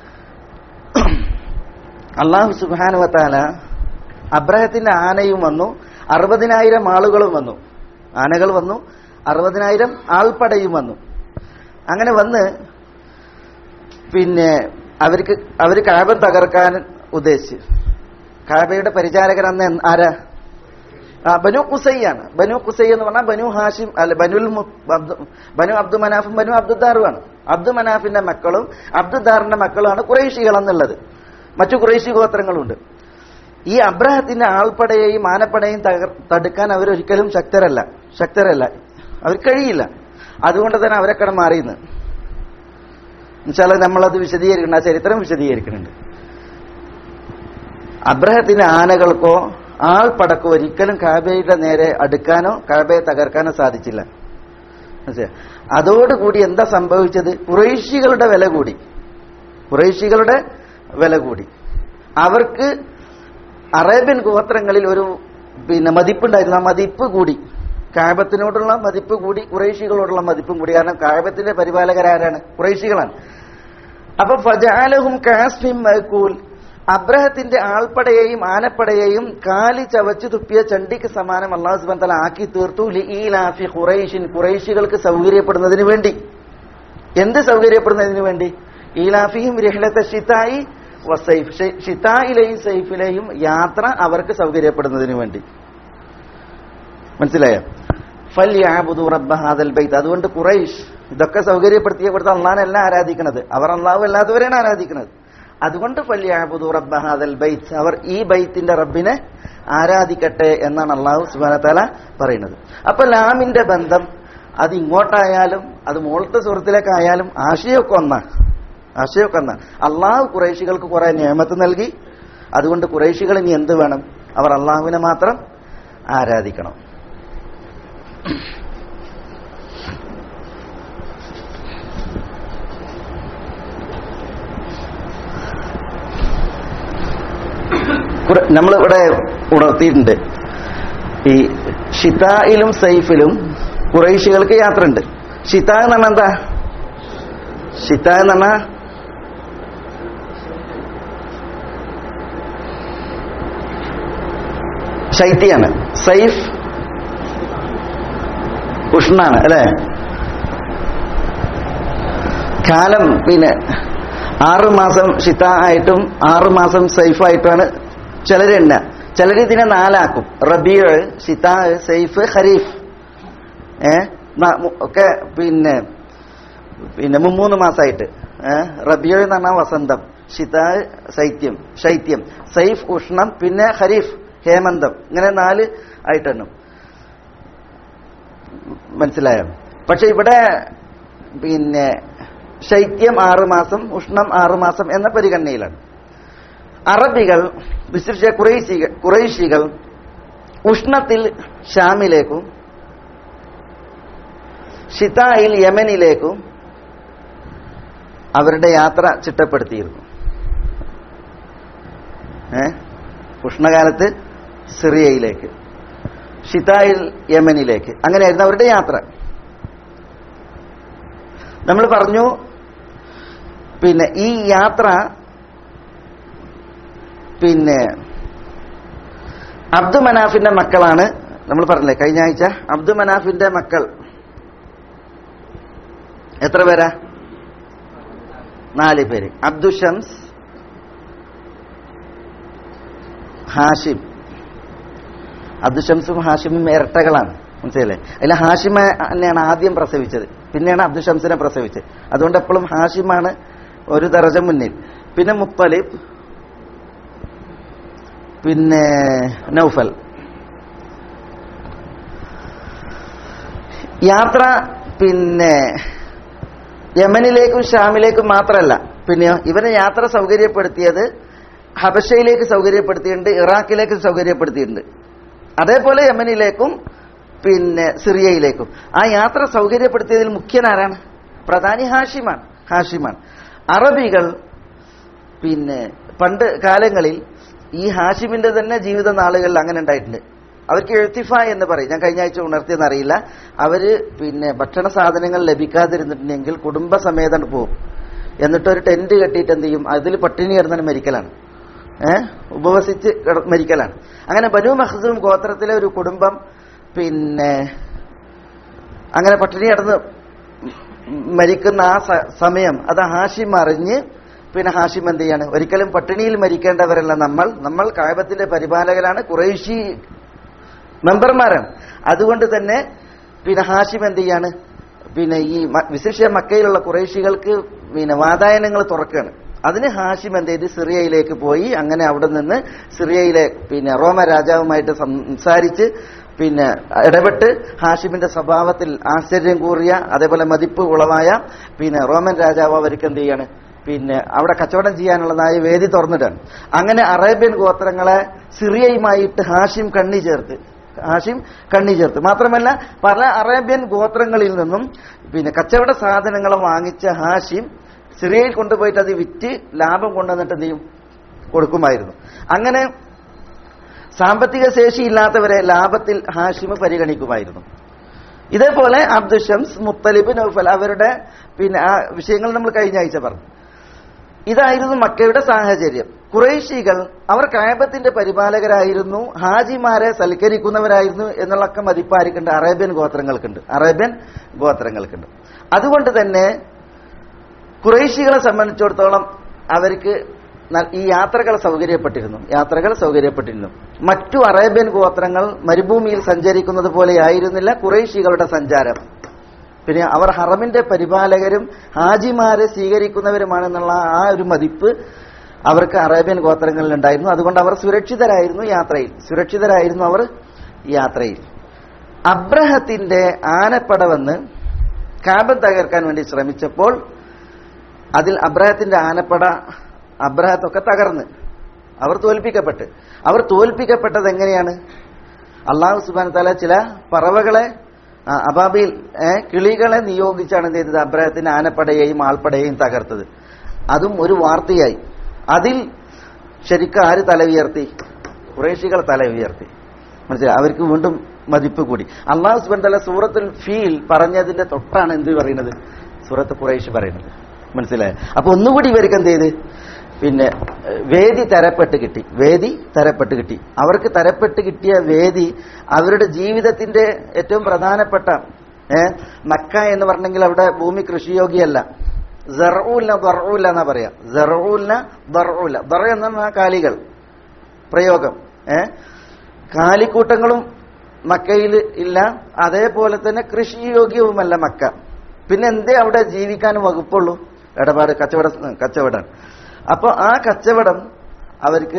അള്ളാഹു സുബാനുവത്താല അബ്രഹത്തിന്റെ ആനയും വന്നു അറുപതിനായിരം ആളുകളും വന്നു ആനകൾ വന്നു അറുപതിനായിരം ആൾപ്പടയും വന്നു അങ്ങനെ വന്ന് പിന്നെ അവർക്ക് അവർ കാബം തകർക്കാൻ ഉദ്ദേശിച്ചു കാബയുടെ പരിചാരകൻ അന്ന് എന്ന് ആരാ ആ, ബനു കുസൈയാണ് ബനു കുസൈ എന്ന് പറഞ്ഞാൽ ബനു ഹാഷിം അല്ല ബനുൽ മു- അബ്ദു- ബനു അബ്ദു മനാഫും ബനു അബ്ദുദ്ദാറുമാണ് അബ്ദു മനാഫിന്റെ മക്കളും അബ്ദുദ്ദാറിന്റെ മക്കളുമാണ് കുറേശികൾ എന്നുള്ളത് മറ്റു കുറേശി ഗോത്രങ്ങളുണ്ട് ഈ അബ്രഹത്തിന്റെ ആൾപ്പടയെയും ആനപ്പടയെയും തകർ- തടുക്കാൻ അവരൊരിക്കലും ശക്തരല്ല ശക്തരല്ല അവർ കഴിയില്ല അതുകൊണ്ട് തന്നെ അവരൊക്കെ മാറിയെന്ന് എന്നുവെച്ചാൽ നമ്മളത് വിശദീകരിക്കണം ആ ചരിത്രം വിശദീകരിക്കുന്നുണ്ട് അബ്രഹത്തിന്റെ ആനകൾക്കോ ആൾപ്പടക്കോ ഒരിക്കലും കാബയുടെ നേരെ അടുക്കാനോ കാബയെ തകർക്കാനോ സാധിച്ചില്ല മനസ്സിലായോ? അതോടുകൂടി എന്താ സംഭവിച്ചത് കുറേശികളുടെ വില കൂടി കുറേശികളുടെ വില കൂടി അവർക്ക് അറേബ്യൻ ഗോത്രങ്ങളിൽ ഒരു പിന്നെ മതിപ്പുണ്ടായിരുന്നു ആ മതിപ്പ് കൂടി കാബത്തിനോടുള്ള മതിപ്പ് കൂടി കുറേശികളോടുള്ള മതിപ്പും കൂടി കാരണം കാബത്തിന്റെ പരിപാലകരാരാണ് കുറേശികളാണ് അപ്പൊ ഫജാലഹും കാസ്ഫിം മഅ്കൂൽ അബ്രഹത്തിന്റെ ആൾപ്പടയെയും ആനപ്പടയെയും കാലി ചവച്ചു തുപ്പിയ ചണ്ടിക്ക് സമാനം അള്ളാഹു സുബാൻ തല ആക്കി തീർത്തു ലീലാഫി ഖുറൈഷിൻ ഖുറൈഷികൾക്ക് സൗകര്യപ്പെടുന്നതിന് വേണ്ടി എന്ത് സൗകര്യപ്പെടുന്നതിന് വേണ്ടി ഈലാഫിയും രഹിളത്തെ ഷിത്തായി വസൈഫ് ഷി- ഷിത്തായിലെയും സൈഫിലെയും യാത്ര അവർക്ക് സൗകര്യപ്പെടുന്നതിന് വേണ്ടി മനസ്സിലായോ ഫല്യാബുദു റബ്ബ ഹാദൽ ബൈത്ത് അതുകൊണ്ട് ഖുറൈഷ് ഇതൊക്കെ സൗകര്യപ്പെടുത്തിയപ്പെടുത്ത അള്ളാഹനല്ല ആരാധിക്കുന്നത് അവർ അള്ളാഹു അല്ലാത്തവരെയാണ് ആരാധിക്കുന്നത് അതുകൊണ്ട് ഫല്യാബുദു റബ്ബ ഹാദൽ ബൈത്ത് അവർ ഈ ബൈത്തിന്റെ റബ്ബിനെ ആരാധിക്കട്ടെ എന്നാണ് അള്ളാഹു സുബാന താല പറയുന്നത് അപ്പൊ ലാമിന്റെ ബന്ധം അത് ഇങ്ങോട്ടായാലും അത് മുകളത്തെ സുഹൃത്തിലേക്കായാലും ആശയമൊക്കെ ഒന്നാണ് ആശയമൊക്കെ ഒന്നാണ് അള്ളാഹു കുറേശികൾക്ക് കുറെ നിയമത്ത് നൽകി അതുകൊണ്ട് കുറേശികൾ ഇനി എന്ത് വേണം അവർ അള്ളാഹുവിനെ മാത്രം ആരാധിക്കണം നമ്മൾ ഇവിടെ ഉണർത്തിയിട്ടുണ്ട് ഈ ഷിതായിലും സൈഫിലും കുറേശികൾക്ക് യാത്ര ഉണ്ട് ഷിത എന്ന് പറഞ്ഞാൽ എന്താ ഷിത എന്ന് പറഞ്ഞാൽ ശൈത്യാണ് സൈഫ് ഉഷ്ണാണ് അല്ലേ കാലം പിന്നെ ആറ് മാസം ഷിത ആയിട്ടും ആറ് മാസം സൈഫായിട്ടുമാണ് ചിലര് എണ്ണ ചിലർ ഇതിനെ നാലാക്കും റബീർ ഷിത സൈഫ് ഖരീഫ് ഏ ന- മു- ഒക്കെ പിന്നെ പിന്നെ മുമ്മൂന്ന് മാസമായിട്ട് ഏഹ് റബിയ എന്ന് പറഞ്ഞാൽ വസന്തം ഷിത ശൈത്യം ശൈത്യം സൈഫ് ഉഷ്ണം പിന്നെ ഖരീഫ് ഹേമന്തം ഇങ്ങനെ നാല് ആയിട്ടെണ്ണും മനസ്സിലായോ പക്ഷെ ഇവിടെ പിന്നെ ശൈത്യം ആറ് മാസം ഉഷ്ണം ആറ് മാസം എന്ന പരിഗണനയിലാണ് അറബികൾ വിശിഷ്ട കുറേശികൾ കുറേശികൾ ഉഷ്ണത്തിൽ ഷാമിലേക്കും ഷിതായിൽ യമനിലേക്കും അവരുടെ യാത്ര ചിട്ടപ്പെടുത്തിയിരുന്നു ഏ ഉഷ്ണകാലത്ത് സിറിയയിലേക്ക് ഷിതായിൽ യമനിലേക്ക് അങ്ങനെയായിരുന്നു അവരുടെ യാത്ര നമ്മൾ പറഞ്ഞു പിന്നെ ഈ യാത്ര പിന്നെ അബ്ദു മനാഫിന്റെ മക്കളാണ് നമ്മൾ പറഞ്ഞില്ലേ കഴിഞ്ഞ ആഴ്ച അബ്ദു മനാഫിന്റെ മക്കൾ എത്ര പേരാ നാല് പേര് അബ്ദു ഷംസ് ഹാഷിം അബ്ദു ഷംസും ഹാഷിമും ഇരട്ടകളാണ് മനസ്സിലല്ലേ അതിൽ ഹാഷിമ തന്നെയാണ് ആദ്യം പ്രസവിച്ചത് പിന്നെയാണ് അബ്ദു ഷംസിനെ പ്രസവിച്ചത് അതുകൊണ്ട് എപ്പോഴും ഹാഷിമാണ് ഒരു ദർജ മുന്നിൽ പിന്നെ മുത്തലിബ് പിന്നെ നൗഫൽ യാത്ര പിന്നെ യമനിലേക്കും ഷാമിലേക്കും മാത്രമല്ല പിന്നെയോ ഇവരെ യാത്ര സൗകര്യപ്പെടുത്തിയത് ഹബഷയിലേക്ക് സൗകര്യപ്പെടുത്തിയിട്ടുണ്ട് ഇറാഖിലേക്ക് സൗകര്യപ്പെടുത്തിയിട്ടുണ്ട് അതേപോലെ യമനിലേക്കും പിന്നെ സിറിയയിലേക്കും ആ യാത്ര സൗകര്യപ്പെടുത്തിയതിൽ മുഖ്യനാരാണ് പ്രധാനി ഹാഷിമാണ് ഹാഷിമാണ് അറബികൾ പിന്നെ പണ്ട് കാലങ്ങളിൽ ഈ ഹാഷിമിന്റെ തന്നെ ജീവിത നാളുകളിൽ അങ്ങനെ ഉണ്ടായിട്ടുണ്ട് അവർക്ക് എഴുത്തിഫ എന്ന് പറയും ഞാൻ കഴിഞ്ഞ ആഴ്ച ഉണർത്തിയെന്ന് അറിയില്ല അവര് പിന്നെ ഭക്ഷണ സാധനങ്ങൾ ലഭിക്കാതിരുന്നിട്ടുണ്ടെങ്കിൽ കുടുംബസമേതം പോകും എന്നിട്ട് ഒരു ടെന്റ് കെട്ടിയിട്ട് എന്ത് ചെയ്യും അതിൽ പട്ടിണി കിടന്നിട്ട് മരിക്കലാണ് ഏഹ് ഉപവസിച്ച് കിട- മരിക്കലാണ് അങ്ങനെ ബനു മഹസൂം ഗോത്രത്തിലെ ഒരു കുടുംബം പിന്നെ അങ്ങനെ പട്ടിണി കിടന്ന് മരിക്കുന്ന ആ സ- സമയം അത് ഹാഷിം അറിഞ്ഞ് പിന്നെ ഹാഷിം എന്ത് ചെയ്യാണ് ഒരിക്കലും പട്ടിണിയിൽ മരിക്കേണ്ടവരല്ല നമ്മൾ നമ്മൾ കായബത്തിന്റെ പരിപാലകരാണ് കുറേശി മെമ്പർമാരാണ് അതുകൊണ്ട് തന്നെ പിന്നെ ഹാഷിം എന്ത് ചെയ്യാണ് പിന്നെ ഈ മ- വിശിഷ്യ മക്കയിലുള്ള കുറേശികൾക്ക് പിന്നെ വാതായനങ്ങൾ തുറക്കുകയാണ് അതിന് ഹാഷിം എന്ത് ചെയ്ത് സിറിയയിലേക്ക് പോയി അങ്ങനെ അവിടെ നിന്ന് സിറിയയിലെ പിന്നെ റോമ രാജാവുമായിട്ട് സംസാരിച്ച് പിന്നെ ഇടപെട്ട് ഹാഷിമിന്റെ സ്വഭാവത്തിൽ ആശ്ചര്യം കൂറിയ അതേപോലെ മതിപ്പ് ഉളവായ പിന്നെ റോമൻ രാജാവ് അവർക്ക് എന്ത് ചെയ്യാണ് പിന്നെ അവിടെ കച്ചവടം ചെയ്യാനുള്ളതായ വേദി തുറന്നിട്ടാണ് അങ്ങനെ അറേബ്യൻ ഗോത്രങ്ങളെ സിറിയയുമായിട്ട് ഹാഷിം കണ്ണി ചേർത്ത് ഹാഷിം കണ്ണി ചേർത്ത് മാത്രമല്ല പല അറേബ്യൻ ഗോത്രങ്ങളിൽ നിന്നും പിന്നെ കച്ചവട സാധനങ്ങൾ വാങ്ങിച്ച ഹാഷിം സിറിയയിൽ കൊണ്ടുപോയിട്ട് അത് വിറ്റ് ലാഭം കൊണ്ടുവന്നിട്ട് എന്ത് ചെയ്യും കൊടുക്കുമായിരുന്നു അങ്ങനെ സാമ്പത്തിക ശേഷി ഇല്ലാത്തവരെ ലാഭത്തിൽ ഹാഷിമ് പരിഗണിക്കുമായിരുന്നു ഇതേപോലെ അബ്ദുൽ ഷംസ് മുത്തലിബ് നൗഫൽ അവരുടെ പിന്നെ ആ വിഷയങ്ങൾ നമ്മൾ കഴിഞ്ഞ ആഴ്ച പറഞ്ഞു ഇതായിരുന്നു മക്കയുടെ സാഹചര്യം കുറേശികൾ അവർ കായബത്തിന്റെ പരിപാലകരായിരുന്നു ഹാജിമാരെ സൽക്കരിക്കുന്നവരായിരുന്നു എന്നുള്ളൊക്കെ മതിപ്പാരിക്കുണ്ട് അറേബ്യൻ ഗോത്രങ്ങൾക്കുണ്ട് അറേബ്യൻ ഗോത്രങ്ങൾക്കുണ്ട് അതുകൊണ്ട് തന്നെ കുറേശികളെ സംബന്ധിച്ചിടത്തോളം അവർക്ക് ന- ഈ യാത്രകൾ സൗകര്യപ്പെട്ടിരുന്നു യാത്രകൾ സൗകര്യപ്പെട്ടിരുന്നു മറ്റു അറേബ്യൻ ഗോത്രങ്ങൾ മരുഭൂമിയിൽ സഞ്ചരിക്കുന്നത് പോലെ ആയിരുന്നില്ല കുറേശികളുടെ സഞ്ചാരം പിന്നെ അവർ ഹറമിന്റെ പരിപാലകരും ഹാജിമാരെ സ്വീകരിക്കുന്നവരുമാണെന്നുള്ള ആ ഒരു മതിപ്പ് അവർക്ക് അറേബ്യൻ ഗോത്രങ്ങളിൽ ഉണ്ടായിരുന്നു അതുകൊണ്ട് അവർ സുരക്ഷിതരായിരുന്നു യാത്രയിൽ സുരക്ഷിതരായിരുന്നു അവർ യാത്രയിൽ അബ്രഹത്തിന്റെ ആനപ്പട വന്ന് കാബം തകർക്കാൻ വേണ്ടി ശ്രമിച്ചപ്പോൾ അതിൽ അബ്രഹത്തിന്റെ ആനപ്പട അബ്രഹത്തൊക്കെ തകർന്ന് അവർ തോൽപ്പിക്കപ്പെട്ട് അവർ തോൽപ്പിക്കപ്പെട്ടത് എങ്ങനെയാണ് അള്ളാഹു സുബാൻ തല ചില പറവകളെ ആ, അബാബിൽ ഏ, കിളികളെ നിയോഗിച്ചാണ് എന്ത് ചെയ്തത് അബ്രഹത്തിന്റെ ആനപ്പടയെയും ആൾപ്പടയെയും തകർത്തത് അതും ഒരു വാർത്തയായി അതിൽ ശരിക്കും ആര് തല ഉയർത്തി കുറേശികൾ തല ഉയർത്തി മനസ്സിലായി അവർക്ക് വീണ്ടും മതിപ്പ് കൂടി അള്ളാഹു സുബാൻ തല സൂറത്തുൽ ഫീൽ പറഞ്ഞതിന്റെ തൊട്ടാണ് എന്ത് പറയുന്നത് സൂറത്ത് കുറേശ് പറയുന്നത് മനസ്സിലായോ അപ്പൊ ഒന്നുകൂടി ഇവർക്ക് എന്ത് ചെയ്ത് പിന്നെ ഏഹ്, വേദി തരപ്പെട്ട് കിട്ടി വേദി തരപ്പെട്ട് കിട്ടി അവർക്ക് തരപ്പെട്ട് കിട്ടിയ വേദി അവരുടെ ജീവിതത്തിന്റെ ഏറ്റവും പ്രധാനപ്പെട്ട ഏഹ് മക്ക എന്ന് പറഞ്ഞെങ്കിൽ അവിടെ ഭൂമി കൃഷിയോഗ്യല്ല ജറൂല്ല ദറൂല്ല എന്നാ പറയാ ജറൂല്ല ദറൂല്ല ദറ എന്ന പറഞ്ഞാൽ കാലികൾ പ്രയോഗം ഏ കാലിക്കൂട്ടങ്ങളും മക്കയിൽ ഇല്ല അതേപോലെ തന്നെ കൃഷിയോഗ്യവുമല്ല മക്ക പിന്നെ എന്തേ അവിടെ ജീവിക്കാൻ വകുപ്പുള്ളൂ ഇടപാട് കച്ചവട കച്ചവടം അപ്പോൾ ആ കച്ചവടം അവർക്ക്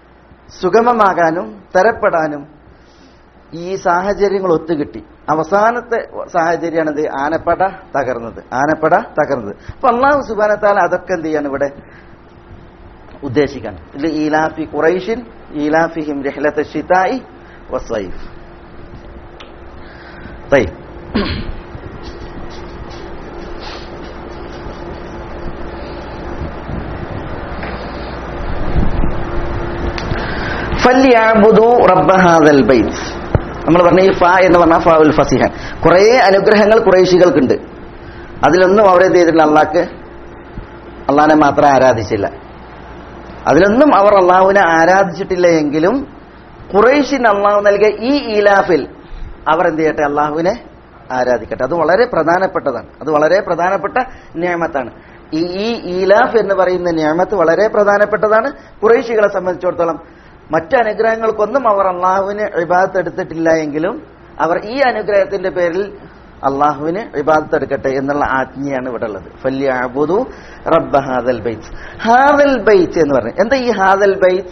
സുഗമമാകാനും തരപ്പെടാനും ഈ സാഹചര്യങ്ങൾ ഒത്തുകിട്ടി അവസാനത്തെ സാഹചര്യമാണ് ഇത് ആനപ്പട തകർന്നത് ആനപ്പട തകർന്നത് അപ്പൊ അള്ളാഹു സുബാനത്താൽ അതൊക്കെ എന്ത് ചെയ്യാണ് ഇവിടെ ഉദ്ദേശിക്കാൻ ഇതിൽ ഈലാഫി ഖുറൈഷിൻ ഈലാഫിഹിം രഹ്ലത്ത് ഷിതായി വസൈഫ് طيب ഫല്യാബുദു റബ്ബ ഹാദൽ ബൈത്ത് നമ്മൾ പറഞ്ഞ ഈ ഫ എന്ന് പറഞ്ഞാൽ ഫാവുൽ ഫസിഹ കുറേ അനുഗ്രഹങ്ങൾ കുറേശികൾക്കുണ്ട് അതിലൊന്നും അവരെ ചെയ്തിട്ടില്ല അള്ളാഹ്ക്ക് അള്ളാഹിനെ മാത്രം ആരാധിച്ചില്ല അതിലൊന്നും അവർ അള്ളാഹുവിനെ ആരാധിച്ചിട്ടില്ല എങ്കിലും ഖുറൈഷിന് അള്ളാഹു നൽകിയ ഈ ഈലാഫിൽ അവർ എന്ത് ചെയ്യട്ടെ അള്ളാഹുവിനെ ആരാധിക്കട്ടെ അത് വളരെ പ്രധാനപ്പെട്ടതാണ് അത് വളരെ പ്രധാനപ്പെട്ട നിയമത്താണ് ഈ ഈ ഈലാഫ് എന്ന് പറയുന്ന നിയമത്ത് വളരെ പ്രധാനപ്പെട്ടതാണ് ഖുറൈശികളെ സംബന്ധിച്ചിടത്തോളം മറ്റു അനുഗ്രഹങ്ങൾക്കൊന്നും അവർ അള്ളാഹുവിന് ഇബാദത്ത് എടുത്തിട്ടില്ല എങ്കിലും അവർ ഈ അനുഗ്രഹത്തിന്റെ പേരിൽ അള്ളാഹുവിന് ഇബാദത്ത് എടുക്കട്ടെ എന്നുള്ള ആജ്ഞയാണ് ഇവിടെ ഉള്ളത് ഫല്യാബുദു റബ്ബ ഹാദൽ ബൈത്ത് ഹാദൽ ബൈത്ത് എന്ന് പറഞ്ഞു എന്താ ഈ ഹാദൽ ബൈത്ത്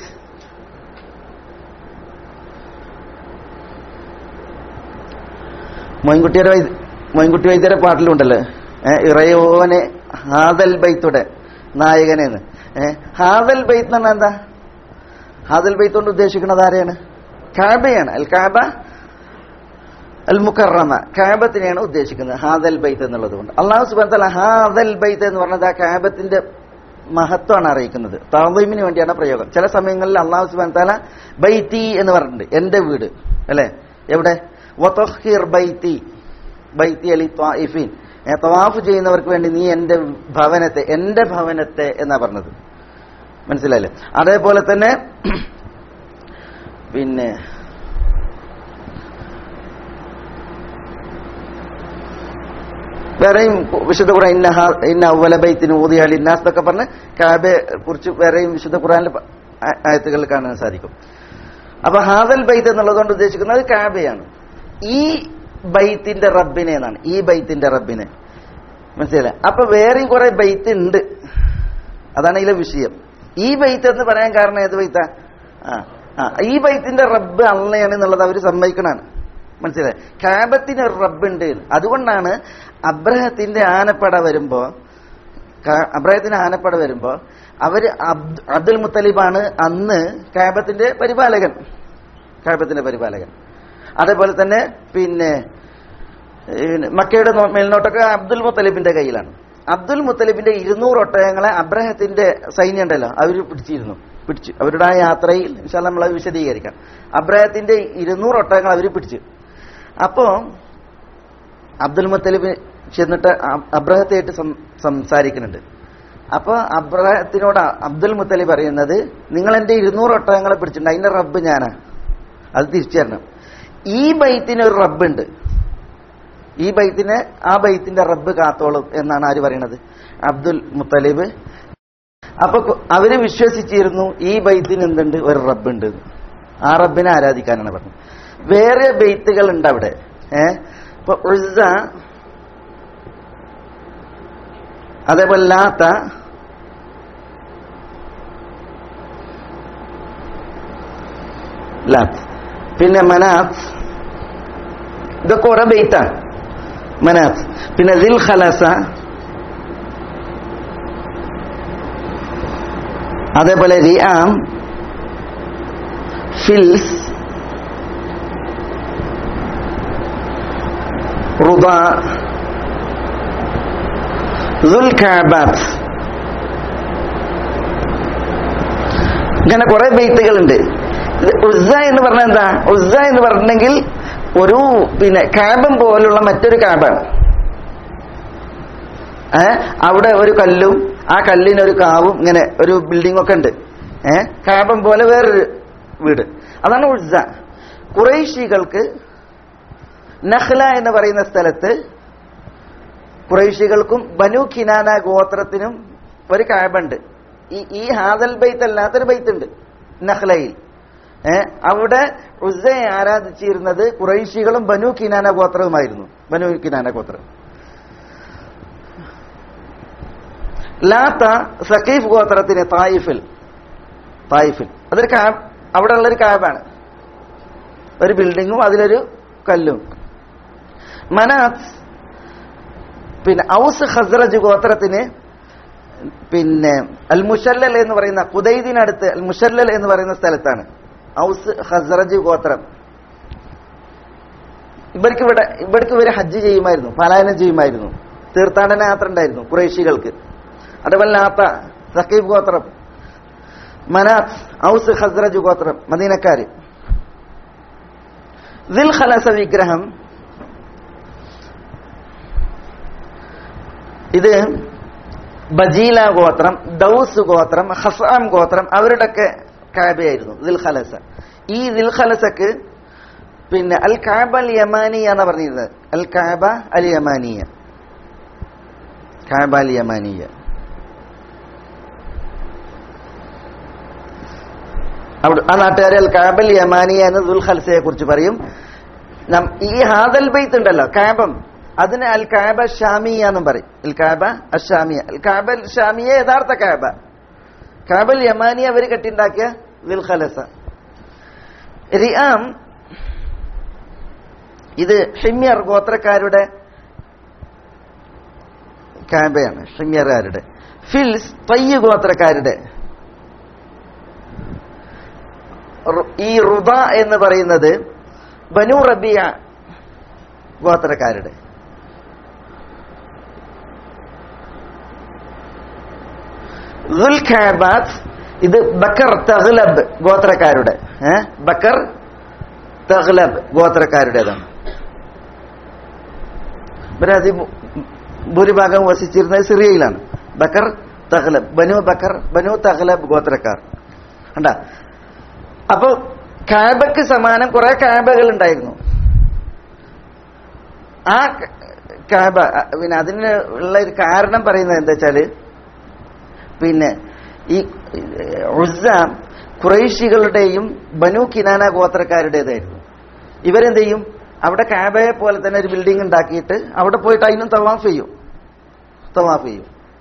മൊയിൻകുട്ടിയുടെ വൈദ്യ മൊയിൻകുട്ടി വൈദ്യരെ പാട്ടിലുണ്ടല്ലോ ഏഹ് ഇറയോനെ ഹാദൽ ബൈത്തുടെ നായകനെന്ന് ഏഹ് ഹാദൽ ബൈത്ത് എന്ന് പറഞ്ഞാൽ എന്താ ഹാദൽ ബൈത്ത് കൊണ്ട് ഉദ്ദേശിക്കുന്നത് ആരെയാണ് കാബയാണ് അൽ കാബ അൽ മുക്കറമ കാബത്തിനെയാണ് ഉദ്ദേശിക്കുന്നത് ഹാദൽ ബൈത്ത് എന്നുള്ളത് കൊണ്ട് അള്ളാഹു സുബാൻ തല ഹാദൽ ബൈത്ത് എന്ന് പറഞ്ഞത് ആ കാബത്തിന്റെ മഹത്വമാണ് അറിയിക്കുന്നത് താവീമിന് വേണ്ടിയാണ് പ്രയോഗം ചില സമയങ്ങളിൽ അള്ളാഹു സുബാൻ താല ബൈത്തി എന്ന് പറഞ്ഞിട്ടുണ്ട് എന്റെ വീട് അല്ലെ എവിടെ വതഹിർ ബൈത്തി ബൈത്തി അലി ത്വായിഫീൻ ഏ, തവാഫ് ചെയ്യുന്നവർക്ക് വേണ്ടി നീ എന്റെ ഭവനത്തെ എന്റെ ഭവനത്തെ എന്നാ പറഞ്ഞത് മനസ്സിലായില്ലേ അതേപോലെ തന്നെ പിന്നെ വേറെയും വിശുദ്ധ ഖുറാൻ ഇന്ന ഹാ- ഇന്ന അവല ബൈത്തിന് ഊതിയ ലിന്നാസ് എന്നൊക്കെ പറഞ്ഞ് കാബയെ കുറിച്ച് വേറെയും വിശുദ്ധ ഖുറാനിലെ പ- ആ- ആയത്തുകളിൽ കാണാൻ സാധിക്കും അപ്പൊ ഹാദൽ ബൈത്ത് എന്നുള്ളതുകൊണ്ട് ഉദ്ദേശിക്കുന്നത് കാബയാണ് ഈ ബൈത്തിന്റെ റബ്ബിനെ എന്നാണ് ഈ ബൈത്തിന്റെ റബ്ബിനെ മനസ്സിലായില്ലേ അപ്പൊ വേറെയും കുറെ ബൈത്ത് ഉണ്ട് അതാണ് ഇതിലെ വിഷയം ഈ ബൈത്ത് എന്ന് പറയാൻ കാരണം ഏത് ബൈത്താ ആ ആ ഈ ബൈത്തിന്റെ റബ്ബ് അള്ളയാണ് എന്നുള്ളത് അവർ സമ്മതിക്കണാണ് മനസ്സിലായി കാബത്തിന് ഒരു റബ്ബുണ്ട് അതുകൊണ്ടാണ് അബ്രഹത്തിന്റെ ആനപ്പട വരുമ്പോ ക- അബ്രഹത്തിന്റെ ആനപ്പട വരുമ്പോ അവര് അബ്ദ് അബ്ദുൽ മുത്തലിബാണ് അന്ന് കാബത്തിന്റെ പരിപാലകൻ കാബത്തിന്റെ പരിപാലകൻ അതേപോലെ തന്നെ പിന്നെ ഈ മക്കയുടെ നോ- മേൽനോട്ടൊക്കെ അബ്ദുൽ മുത്തലിബിന്റെ കയ്യിലാണ് അബ്ദുൽ മുത്തലിബിന്റെ ഇരുന്നൂറ് ഒട്ടകങ്ങളെ അബ്രഹത്തിന്റെ സൈന്യം ഉണ്ടല്ലോ അവർ പിടിച്ചിരുന്നു പിടിച്ചു അവരുടെ ആ യാത്രയിൽ നമ്മൾ അത് വിശദീകരിക്കാം അബ്രഹത്തിന്റെ ഇരുന്നൂറ് ഒട്ടകങ്ങൾ അവർ പിടിച്ചു അപ്പോ അബ്ദുൽ മുത്തലിബ് ചെന്നിട്ട് അ- അബ്രഹത്തായിട്ട് സം- സംസാരിക്കുന്നുണ്ട് അപ്പൊ അബ്രഹത്തിനോട് അബ്ദുൽ മുത്തലി പറയുന്നത് നിങ്ങൾ എന്റെ ഇരുന്നൂറ് ഒട്ടകങ്ങളെ പിടിച്ചിട്ടുണ്ട് അതിന്റെ റബ്ബ് ഞാനാ അത് തിരിച്ചു തരണം ഈ ബൈത്തിന് ഒരു റബ്ബുണ്ട് ഈ ബൈത്തിന് ആ ബൈത്തിന്റെ റബ്ബ് കാത്തോളും എന്നാണ് ആര് പറയണത് അബ്ദുൽ മുത്തലിബ് അപ്പൊ കു- അവര് വിശ്വസിച്ചിരുന്നു ഈ ബൈത്തിന് എന്തുണ്ട് ഒരു റബ്ബുണ്ട് എന്ന്. ആ റബ്ബിനെ ആരാധിക്കാനാണ് പറഞ്ഞത് വേറെ ബെയ്ത്തുകൾ ഉണ്ട് അവിടെ ഏഹ് ഇപ്പൊ ഉസ്സ അതേപോലെ ലാത്ത ലാത്ത് പിന്നെ മനാത്ത് ഇതൊക്കെ ഓരോ ബെയ്ത്താണ് മനാത്ത് പിന്നെ ദിൽ ഖലസ അതേപോലെ റിയാം ഫിൽസ് റുദ ദുൽ കാബാത്ത് ഇങ്ങനെ കുറെ ബെയ്ത്തുകളുണ്ട് ഇത് ഉസ്സ എന്ന് പറഞ്ഞാൽ എന്താ ഉസ്സ എന്ന് പറഞ്ഞിട്ടുണ്ടെങ്കിൽ ഒരു പിന്നെ കാബം പോലുള്ള മറ്റൊരു കാബാണ് ഏ അവിടെ ഒരു കല്ലും ആ കല്ലിന് ഒരു കാവും ഇങ്ങനെ ഒരു ബിൽഡിംഗ് ഒക്കെ ഉണ്ട് ഏ കാബം പോലെ വേറൊരു വീട് അതാണ് ഉസ്സ കുറേശികൾക്ക് നഹ്ല എന്ന് പറയുന്ന സ്ഥലത്ത് കുറേശികൾക്കും ബനു ഖിനാന ഗോത്രത്തിനും ഒരു കാബുണ്ട് ഈ ഈ ഹാദൽ ബൈത്ത് അല്ലാത്തൊരു ബൈത്ത് ഉണ്ട് നഹ്ലയിൽ ഏ അവിടെ ഉസ്സയെ ആരാധിച്ചിരുന്നത് കുറേശികളും ബനു കിനാന ഗോത്രവുമായിരുന്നു ബനു കിനാന ഗോത്രം ലാത്ത സക്കീഫ് ഗോത്രത്തിന് തായിഫിൽ തായിഫിൽ അതൊരു കാബ് അവിടെ ഉള്ളൊരു കാബാണ് ഒരു ബിൽഡിങ്ങും അതിലൊരു കല്ലും മനാത്ത് പിന്നെ ഔസ് ഖസ്റജ് ഗോത്രത്തിന് പിന്നെ അൽ മുഷല്ലൽ എന്ന് പറയുന്ന കുദൈദിനടുത്ത് അൽ മുഷല്ലൽ എന്ന് പറയുന്ന സ്ഥലത്താണ് ഔസ് ഖസ്റജ് ഗോത്രം ഇവർക്ക് ഇവിടെ ഇവർക്ക് ഇവർ ഹജ്ജ് ചെയ്യുമായിരുന്നു പലായനം ചെയ്യുമായിരുന്നു തീർത്ഥാടന യാത്ര ഉണ്ടായിരുന്നു കുറേശികൾക്ക് അതേപോലെ നാത്ത സക്കീബ് ഗോത്രം മനാത്ത് ഔസ് ഖസ്റജ് ഗോത്രം മദീനക്കാര് ദിൽ ഖലസ വിഗ്രഹം ഇത് ബജീല ഗോത്രം ദൗസ് ഗോത്രം ഹസാം ഗോത്രം അവരുടെയൊക്കെ കാബയായിരുന്നു ദിൽ ഖലസ ഈ ദിൽ ഖലസക്ക് പിന്നെ അൽ കാബ അൽ യമാനിയ എന്ന് പറഞ്ഞിരുന്നത് അൽ കാബ അൽ യമാനിയ കാബ അൽ യമാനിയ അവിടെ ആ നാട്ടുകാരെ അൽ കാബൽ യമാനിയ എന്ന് ദുൽ ഖൽസയെ കുറിച്ച് പറയും നം- ഈ ഹാദൽ ബൈത്ത് ഉണ്ടല്ലോ കാബം അതിന് അൽ കാബ ഷാമിയ എന്നും പറയും അൽ കാബ അഷാമിയ അൽ കാബ ഷാമിയ യഥാർത്ഥ കാബ കാബൽ യമാനിയ അവർ കെട്ടിണ്ടാക്കിയ ദുൽ ഖലസ റിയാം ഇത് ഷിമ്യർ ഗോത്രക്കാരുടെ കാബയാണ് ഷിമ്യർകാരുടെ ഫിൽസ് തയ്യ് ഗോത്രക്കാരുടെ റു- ഈ റുബ എന്ന് പറയുന്നത് ബനു റബിയ ഗോത്രക്കാരുടെ ദുൽഖാബാത്ത് ഇത് ബക്കർ തഗ്ലബ് ഗോത്രക്കാരുടെ ഏ ബക്കർ തഗ്ലബ് ഗോത്രക്കാരുടേതാണ് ഇവരതി ഭൂരിഭാഗം വസിച്ചിരുന്നത് സിറിയയിലാണ് ബക്കർ തഗ്ലബ് ബനു ബക്കർ ബനു തഗ്ലബ് ഗോത്രക്കാർ കണ്ട അപ്പൊ കാബയ്ക്ക് സമാനം കുറെ കാബകൾ ഉണ്ടായിരുന്നു ആ ക- കാബ അ- പിന്നെ അതിന് ഉള്ള ഒരു കാരണം പറയുന്നത് എന്താ വെച്ചാല് പിന്നെ ഈ ഉസ്സ ഖുറൈശികളുടെയും ബനു കിനാന ഗോത്രക്കാരുടേതായിരുന്നു ഇവരെന്ത് ചെയ്യും അവിടെ കാബയെ പോലെ തന്നെ ഒരു ബിൽഡിംഗ് ഉണ്ടാക്കിയിട്ട് അവിടെ പോയിട്ട് അതിനും തവാഫ് ചെയ്യും തവാഫ് ചെയ്യും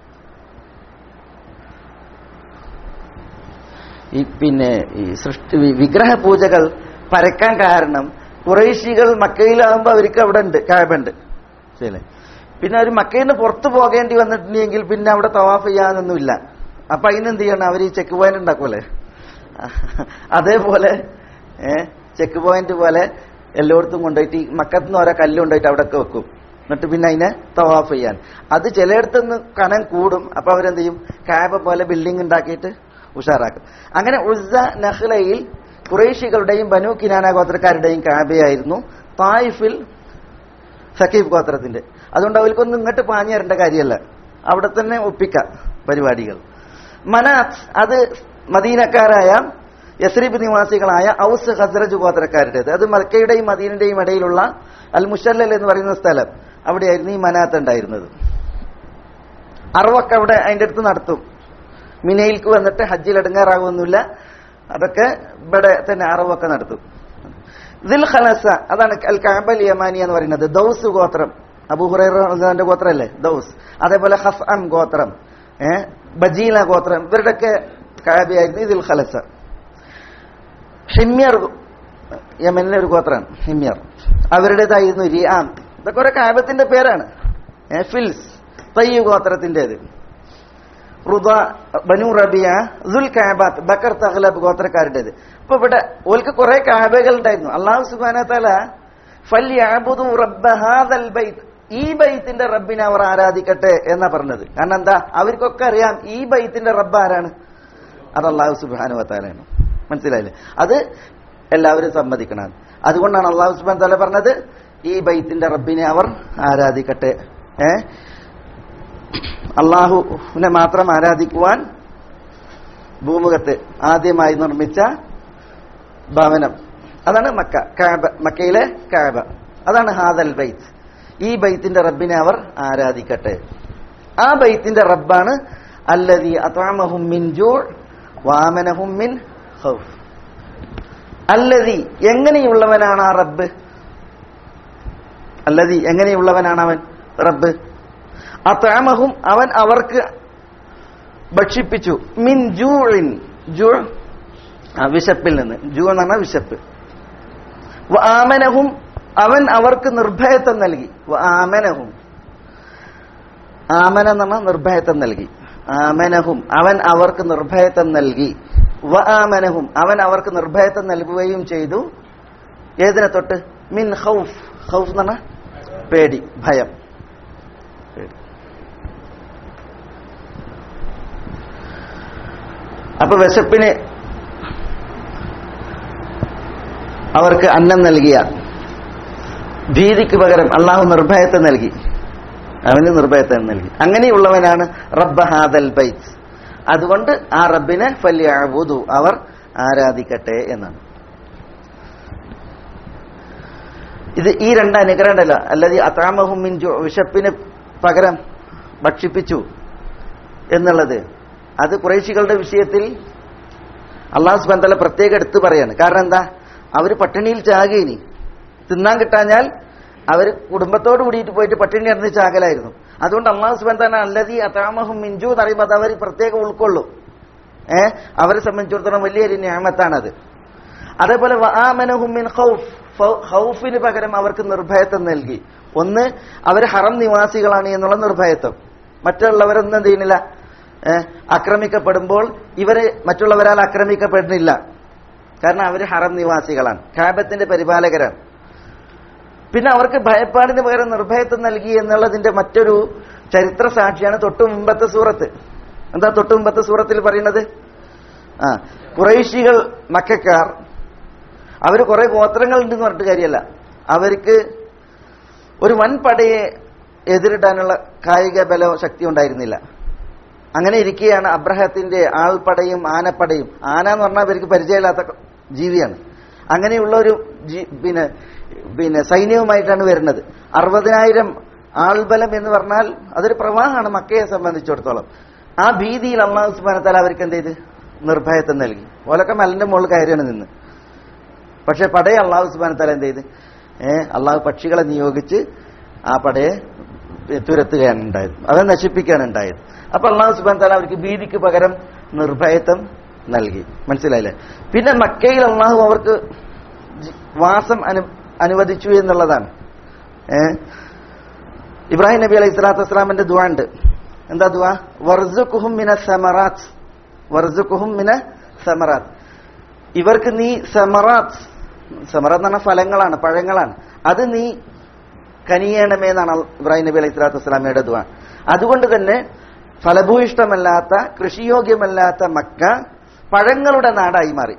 ഈ പിന്നെ ഈ സൃഷ്ടി വി- വിഗ്രഹ പൂജകൾ പരക്കാൻ കാരണം കുറേശികൾ മക്കയിലാകുമ്പോൾ അവർക്ക് അവിടെ ഉണ്ട് കാബുണ്ട് ശരി പിന്നെ അവർ മക്കയിൽ നിന്ന് പുറത്തു പോകേണ്ടി വന്നിട്ടുണ്ടെങ്കിൽ പിന്നെ അവിടെ തവാഫ് ചെയ്യാനൊന്നുമില്ല അപ്പൊ അതിനെന്ത് ചെയ്യണം അവർ ഈ ചെക്ക് പോയിന്റ് ഉണ്ടാക്കൂലേ അതേപോലെ ഏഹ് ചെക്ക് പോയിന്റ് പോലെ എല്ലായിടത്തും കൊണ്ടുപോയിട്ട് ഈ മക്കത്തുനിന്ന് ഓരോ കല്ല് കൊണ്ടുപോയിട്ട് അവിടെയൊക്കെ വെക്കും എന്നിട്ട് പിന്നെ അതിനെ തവാഫ് ചെയ്യാൻ അത് ചിലയിടത്തുനിന്ന് കനം കൂടും അപ്പൊ അവരെന്ത് ചെയ്യും കാബ പോലെ ബിൽഡിംഗ് ഉണ്ടാക്കിയിട്ട് ഉഷാറാക്കും അങ്ങനെ ഉസ്സ നഹ്ലയിൽ ഖുറൈശികളുടെയും ബനു കിനാന ഗോത്രക്കാരുടെയും കാബയായിരുന്നു തായിഫിൽ സക്കീഫ് ഗോത്രത്തിന്റെ അതുകൊണ്ട് അവർക്കൊന്നും ഇങ്ങോട്ട് പാഞ്ഞു തരേണ്ട കാര്യമല്ല അവിടെ തന്നെ ഒപ്പിക്കാം പരിപാടികൾ മനാത്ത് അത് മദീനക്കാരായ യസ്രീബ് നിവാസികളായ ഔസ് ഹസ്രജ് ഗോത്രക്കാരുടേത് അത് മക്കയുടെയും മദീനയുടെയും ഇടയിലുള്ള അൽ മുഷല്ലൽ എന്ന് പറയുന്ന സ്ഥലം അവിടെയായിരുന്നു ഈ മനാത്ത് ഉണ്ടായിരുന്നത് അറവൊക്കെ അവിടെ അതിന്റെ അടുത്ത് നടത്തും മിനയിൽക്ക് വന്നിട്ട് ഹജ്ജിൽ എടുങ്ങാറാകുമൊന്നുമില്ല അതൊക്കെ ഇവിടെ തന്നെ അറവൊക്കെ നടത്തും ദിൽ ഖലസ അതാണ് അൽ കാബൽ യമാനി എന്ന് പറയുന്നത് ദൗസ് ഗോത്രം അബൂഹുറൈറിന്റെ ഗോത്രമല്ലേ ദൗസ് അതേപോലെ ഹഫ് അം ഗോത്രം ഏഹ് ബജീല ഗോത്രം ഇവരുടെയൊക്കെ കാബിയായിരുന്നു ഇതിൽ ഖലസ ഹിമ്യർ യമനിലെ ഒരു ഗോത്രമാണ് ഹിമ്യർ അവരുടേതായിരുന്നു റിയാം ഇതൊക്കെ ഒരു കാബത്തിന്റെ പേരാണ് ഏ, ഫിൽസ് തയ്യു ഗോത്രത്തിൻ്റെത് റുദ ബനു റബിയ ദുൽ കാബാത്ത് ബക്കർ തഹ്ലബ് ഗോത്രക്കാരുടേത് അപ്പൊ ഇവിടെ ഓൽക്ക് കുറെ കാബകൾ ഉണ്ടായിരുന്നു അള്ളാഹു സുബാന തല ഫല്യാബുദു റബ്ബ ഹാദൽ ബൈത്ത് ഈ ബൈത്തിന്റെ റബ്ബിനെ അവർ ആരാധിക്കട്ടെ എന്നാ പറഞ്ഞത് കാരണം എന്താ അവർക്കൊക്കെ അറിയാം ഈ ബൈത്തിന്റെ റബ്ബ് ആരാണ് അത് അള്ളാഹു സുബാനു വത്താലാണ് മനസ്സിലായില്ലേ അത് എല്ലാവരും സമ്മതിക്കണം അതുകൊണ്ടാണ് അള്ളാഹു സുബാൻ തല പറഞ്ഞത് ഈ ബൈത്തിന്റെ റബ്ബിനെ അവർ ആരാധിക്കട്ടെ ഏ അള്ളാഹുവിനെ മാത്രം ആരാധിക്കുവാൻ ഭൂമുഖത്ത് ആദ്യമായി നിർമ്മിച്ച ഭവനം അതാണ് മക്ക കാബ മക്കയിലെ കാബ അതാണ് ഹാദൽ ബൈത്ത് ഈ ബൈത്തിന്റെ റബ്ബിനെ അവർ ആരാധിക്കട്ടെ ആ ബൈത്തിന്റെ റബ്ബാണ് അല്ലതി അത്വാമഹും മിൻ ജൂൾ വാമനഹും മിൻ ഖൗഫ് അല്ലതി എങ്ങനെയുള്ളവനാണ് ആ റബ്ബ് അല്ലതി എങ്ങനെയുള്ളവനാണ് അവൻ റബ്ബ് അത്വാമഹും അവൻ അവർക്ക് ഭക്ഷിപ്പിച്ചു മിൻ ജൂഴിൻ ജൂ ആ വിശപ്പിൽ നിന്ന് ജൂ എന്ന് പറഞ്ഞാൽ വിശപ്പ് വ ആമനഹും അവൻ അവർക്ക് നിർഭയത്വം നൽകി വ ആമനഹും ആമന എന്ന് പറഞ്ഞാൽ നിർഭയത്വം നൽകി ആമനഹും അവൻ അവർക്ക് നിർഭയത്വം നൽകി വ ആമനഹും അവൻ അവർക്ക് നിർഭയത്വം നൽകുകയും ചെയ്തു ഏതിനെ തൊട്ട് മിൻ ഹൗഫ് ഹൗഫ് എന്ന് പറഞ്ഞാൽ പേടി ഭയം പേടി അപ്പൊ വിശപ്പിന് അവർക്ക് അന്നം നൽകിയ ഭീതിക്ക് പകരം അള്ളാഹു നിർഭയത്വം നൽകി അവന് നിർഭയത്വം നൽകി അങ്ങനെയുള്ളവനാണ് റബ്ബ ഹാദൽ ബൈത്ത് അതുകൊണ്ട് ആ റബ്ബിനെ ഫല്യാബുദു അവർ ആരാധിക്കട്ടെ എന്നാണ് ഇത് ഈ രണ്ട് അനുഗ്രഹം ഉണ്ടല്ലോ അല്ലാതെ അത്താമഹും മിൻജു വിശപ്പിന് പകരം ഭക്ഷിപ്പിച്ചു എന്നുള്ളത് അത് കുറേശികളുടെ വിഷയത്തിൽ അള്ളാഹു സുബാൻ പ്രത്യേകം എടുത്തു പറയാണ് കാരണം എന്താ അവര് പട്ടിണിയിൽ ചാകേനി തിന്നാൻ കിട്ടാഞ്ഞാൽ അവർ കുടുംബത്തോട് കൂടിയിട്ട് പോയിട്ട് പട്ടിണി കിടന്ന് ചാകലായിരുന്നു അതുകൊണ്ട് അള്ളാഹു സുബാൻ തന്നെ അല്ലതി അതാമഹും മിഞ്ചു എന്ന് പറയുമ്പോൾ അത് അവർ പ്രത്യേകം ഉൾക്കൊള്ളും ഏ അവരെ സംബന്ധിച്ചിടത്തോളം വലിയൊരു ന്യാമത്താണത് അതേപോലെ വആമനഹും മിൻ ഖൗഫ് ഫൗ- ഖൗഫിന് പകരം അവർക്ക് നിർഭയത്വം നൽകി ഒന്ന് അവർ ഹറം നിവാസികളാണ് എന്നുള്ള നിർഭയത്വം മറ്റുള്ളവരൊന്നും എന്ത് ചെയ്യുന്നില്ല ഏ, ആക്രമിക്കപ്പെടുമ്പോൾ ഇവര് മറ്റുള്ളവരാൽ ആക്രമിക്കപ്പെടുന്നില്ല കാരണം അവർ ഹറം നിവാസികളാണ് കാബത്തിന്റെ പരിപാലകരാണ് പിന്നെ അവർക്ക് ഭയപ്പാടിന് പകരം നിർഭയത്വം നൽകി എന്നുള്ളതിന്റെ മറ്റൊരു ചരിത്ര സാക്ഷിയാണ് തൊട്ടു മുമ്പത്തെ സൂറത്ത് എന്താ തൊട്ടു മുമ്പത്തെ സൂറത്തിൽ പറയുന്നത് ആ കുറേശികൾ മക്കാർ അവർ കുറെ ഗോത്രങ്ങൾ ഉണ്ടെന്ന് പറഞ്ഞിട്ട് കാര്യമല്ല അവർക്ക് ഒരു വൻ പടയെ എതിരിടാനുള്ള കായിക ബല ശക്തി ഉണ്ടായിരുന്നില്ല അങ്ങനെ ഇരിക്കുകയാണ് അബ്രഹത്തിന്റെ ആൾപ്പടയും ആനപ്പടയും ആന എന്ന് പറഞ്ഞാൽ അവർക്ക് പരിചയമില്ലാത്ത ജീവിയാണ് അങ്ങനെയുള്ള ഒരു ജീ- പിന്നെ പിന്നെ സൈന്യവുമായിട്ടാണ് വരുന്നത് അറുപതിനായിരം ആൾബലം എന്ന് പറഞ്ഞാൽ അതൊരു പ്രവാഹമാണ് മക്കയെ സംബന്ധിച്ചിടത്തോളം ആ ഭീതിയിൽ അള്ളാഹു സുബാനത്താൽ അവർക്ക് എന്ത് ചെയ്ത് നിർഭയത്വം നൽകി ഓലൊക്കെ മലന്റെ മുകളിൽ കയറിയാണ് നിന്ന് പക്ഷെ പടയെ അള്ളാഹു സുബാനത്താൽ എന്ത് ചെയ്ത് ഏഹ് അള്ളാഹു പക്ഷികളെ നിയോഗിച്ച് ആ പടയെ തുരത്തുകയാണ് ഉണ്ടായത് അത് നശിപ്പിക്കുകയാണ് ഉണ്ടായത് അപ്പൊ അള്ളാഹു സുബാൻ താല അവർക്ക് ഭീതിക്ക് പകരം നിർഭയത്വം നൽകി മനസ്സിലായില്ലേ പിന്നെ മക്കയിൽ അള്ളാഹു അവർക്ക് ജി- വാസം അനു അനുവദിച്ചു എന്നുള്ളതാണ് ഏ ഇബ്രാഹിം നബി അലൈഹി സ്വലാത്തു വസ്സലാമിന്റെ ദുആ ഉണ്ട് എന്താ ദുആ വർസുഖുഹും മിന സമറാത്ത് വർസുഖുഹും മിന സമറാത്ത് ഇവർക്ക് നീ സമറാത്ത് സമറാത്ത് എന്ന് പറഞ്ഞാൽ ഫലങ്ങളാണ് പഴങ്ങളാണ് അത് നീ കനിയണമേ എന്നാണ് ഇബ്രാഹിം നബി അലൈഹി സ്വലാത്തു വസ്സലാമയുടെ ദുആ അതുകൊണ്ട് തന്നെ ഫലഭൂയിഷ്ടമല്ലാത്ത കൃഷിയോഗ്യമല്ലാത്ത മക്ക പഴങ്ങളുടെ നാടായി മാറി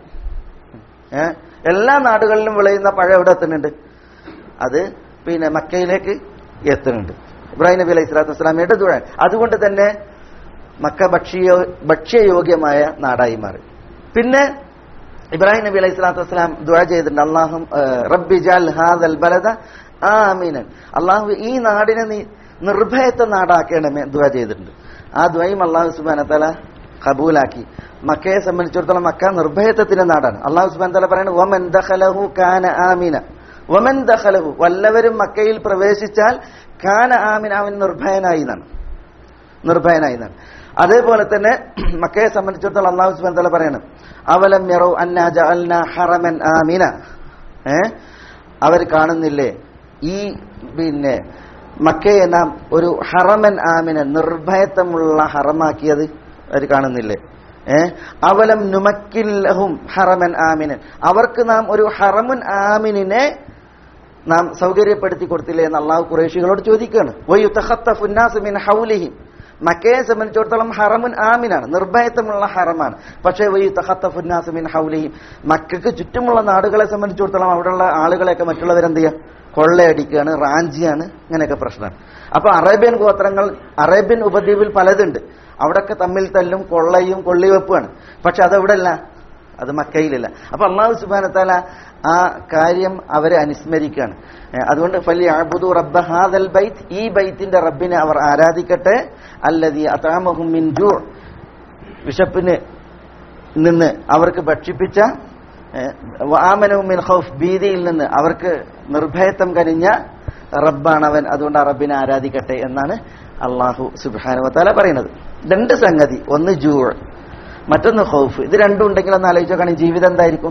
ഏ? എല്ലാ നാടുകളിലും വിളയുന്ന പഴം എവിടെ എത്തുന്നുണ്ട് അത് പിന്നെ മക്കയിലേക്ക് എത്തുന്നുണ്ട് ഇബ്രാഹിം നബി അലൈഹി സ്വലാത്തു വസ്സലാമയുടെ ദുഴ അതുകൊണ്ട് തന്നെ മക്ക ഭക്ഷ്യ ഭക്ഷ്യയോഗ്യമായ നാടായി മാറി പിന്നെ ഇബ്രാഹിം നബി അലൈഹി സ്വലാത്തു വസ്സലാം ദുആ ചെയ്തിട്ടുണ്ട് അള്ളാഹു റബ്ബി ജാൽ ഹാദൽ ബലദ ആമിനൻ അള്ളാഹു ഈ നാടിനെ നീ നിർഭയത്തെ നാടാക്കണമേ ദുആ ചെയ്തിട്ടുണ്ട് ആ ദ്വയും അള്ളാഹു സുബാന തല കബൂലാക്കി മക്കയെ സംബന്ധിച്ചിടത്തോളം മക്ക നിർഭയത്വത്തിന്റെ നാടാണ് അള്ളാഹു സുബാൻ തല പറയുന്നത് ഒമൻ ദഖലഹു കാന ആമിന ഒമൻ ദഖലഹു വല്ലവരും മക്കയിൽ പ്രവേശിച്ചാൽ കാന ആമിന അവൻ നിർഭയനായി എന്നാണ് നിർഭയനായി എന്നാണ് അതേപോലെ തന്നെ മക്കയെ സംബന്ധിച്ചിടത്തോളം അള്ളാഹു സുബാൻ തല പറയണം അവലം യറോ അന്ന ജഅൽന ഹറമൻ ആമിന ഏ അവർ കാണുന്നില്ലേ ഈ പിന്നെ മക്കയെ നാം ഒരു ഹറമൻ ആമിന നിർഭയത്വമുള്ള ഹറമാക്കിയത് അവർ കാണുന്നില്ലേ ഏ അവലം നുമക്കില്ലഹും ഹറമൻ ആമിനൻ അവർക്ക് നാം ഒരു ഹറമുൻ ആമിനെ നാം സൗകര്യപ്പെടുത്തി കൊടുത്തില്ലേ എന്ന് അള്ളാഹു കുറേശികളോട് ചോദിക്കുകയാണ് വയ്യു തഹത്തഫുന്നാസ് മിൻ ഹൗലിഹിം മക്കയെ സംബന്ധിച്ചിടത്തോളം ഹറമുൻ ആമിനാണ് നിർഭയത്വമുള്ള ഹറമാണ് പക്ഷേ വയ്യു തഹത്തഫുന്നാസ് മിൻ ഹൗലിഹിം മക്കൾക്ക് ചുറ്റുമുള്ള നാടുകളെ സംബന്ധിച്ചിടത്തോളം അവിടെയുള്ള ആളുകളെയൊക്കെ മറ്റുള്ളവരെന്ത് ചെയ്യുക കൊള്ളയടിക്കുകയാണ് റാഞ്ചിയാണ് ഇങ്ങനെയൊക്കെ പ്രശ്നമാണ് അപ്പൊ അറേബ്യൻ ഗോത്രങ്ങൾ അറേബ്യൻ ഉപദ്വീപിൽ പലതുണ്ട് അവിടൊക്കെ തമ്മിൽ തല്ലും കൊള്ളയും കൊള്ളിവെപ്പുമാണ് പക്ഷെ അതെവിടെയല്ല അത് മക്കയിലില്ല അപ്പൊ അള്ളാഹു സുബാനത്താല ആ കാര്യം അവരെ അനുസ്മരിക്കുകയാണ് ഏ, അതുകൊണ്ട് ഫലി അബുദു റബ്ബ ഹാദൽ ബൈത്ത് ഈ ബൈത്തിന്റെ റബ്ബിനെ അവർ ആരാധിക്കട്ടെ അല്ലതി അതാമഹും മിൻ ജൂ വിശപ്പിന് നിന്ന് അവർക്ക് ഭക്ഷിപ്പിച്ച വാമനവും മിൻ ഖൗഫ് ഭീതിയിൽ നിന്ന് അവർക്ക് നിർഭയത്വം കനിഞ്ഞ റബ്ബാണ് അവൻ അതുകൊണ്ട് ആ റബ്ബിനെ ആരാധിക്കട്ടെ എന്നാണ് അള്ളാഹു സുബാനുവത്താല പറയുന്നത് രണ്ട് സംഗതി ഒന്ന് ജൂ മറ്റൊന്ന് ഖൗഫ് ഇത് രണ്ടും ഉണ്ടെങ്കിൽ ഒന്ന് ആലോചിച്ച് നോക്കുകയാണെങ്കിൽ ജീവിതം എന്തായിരിക്കും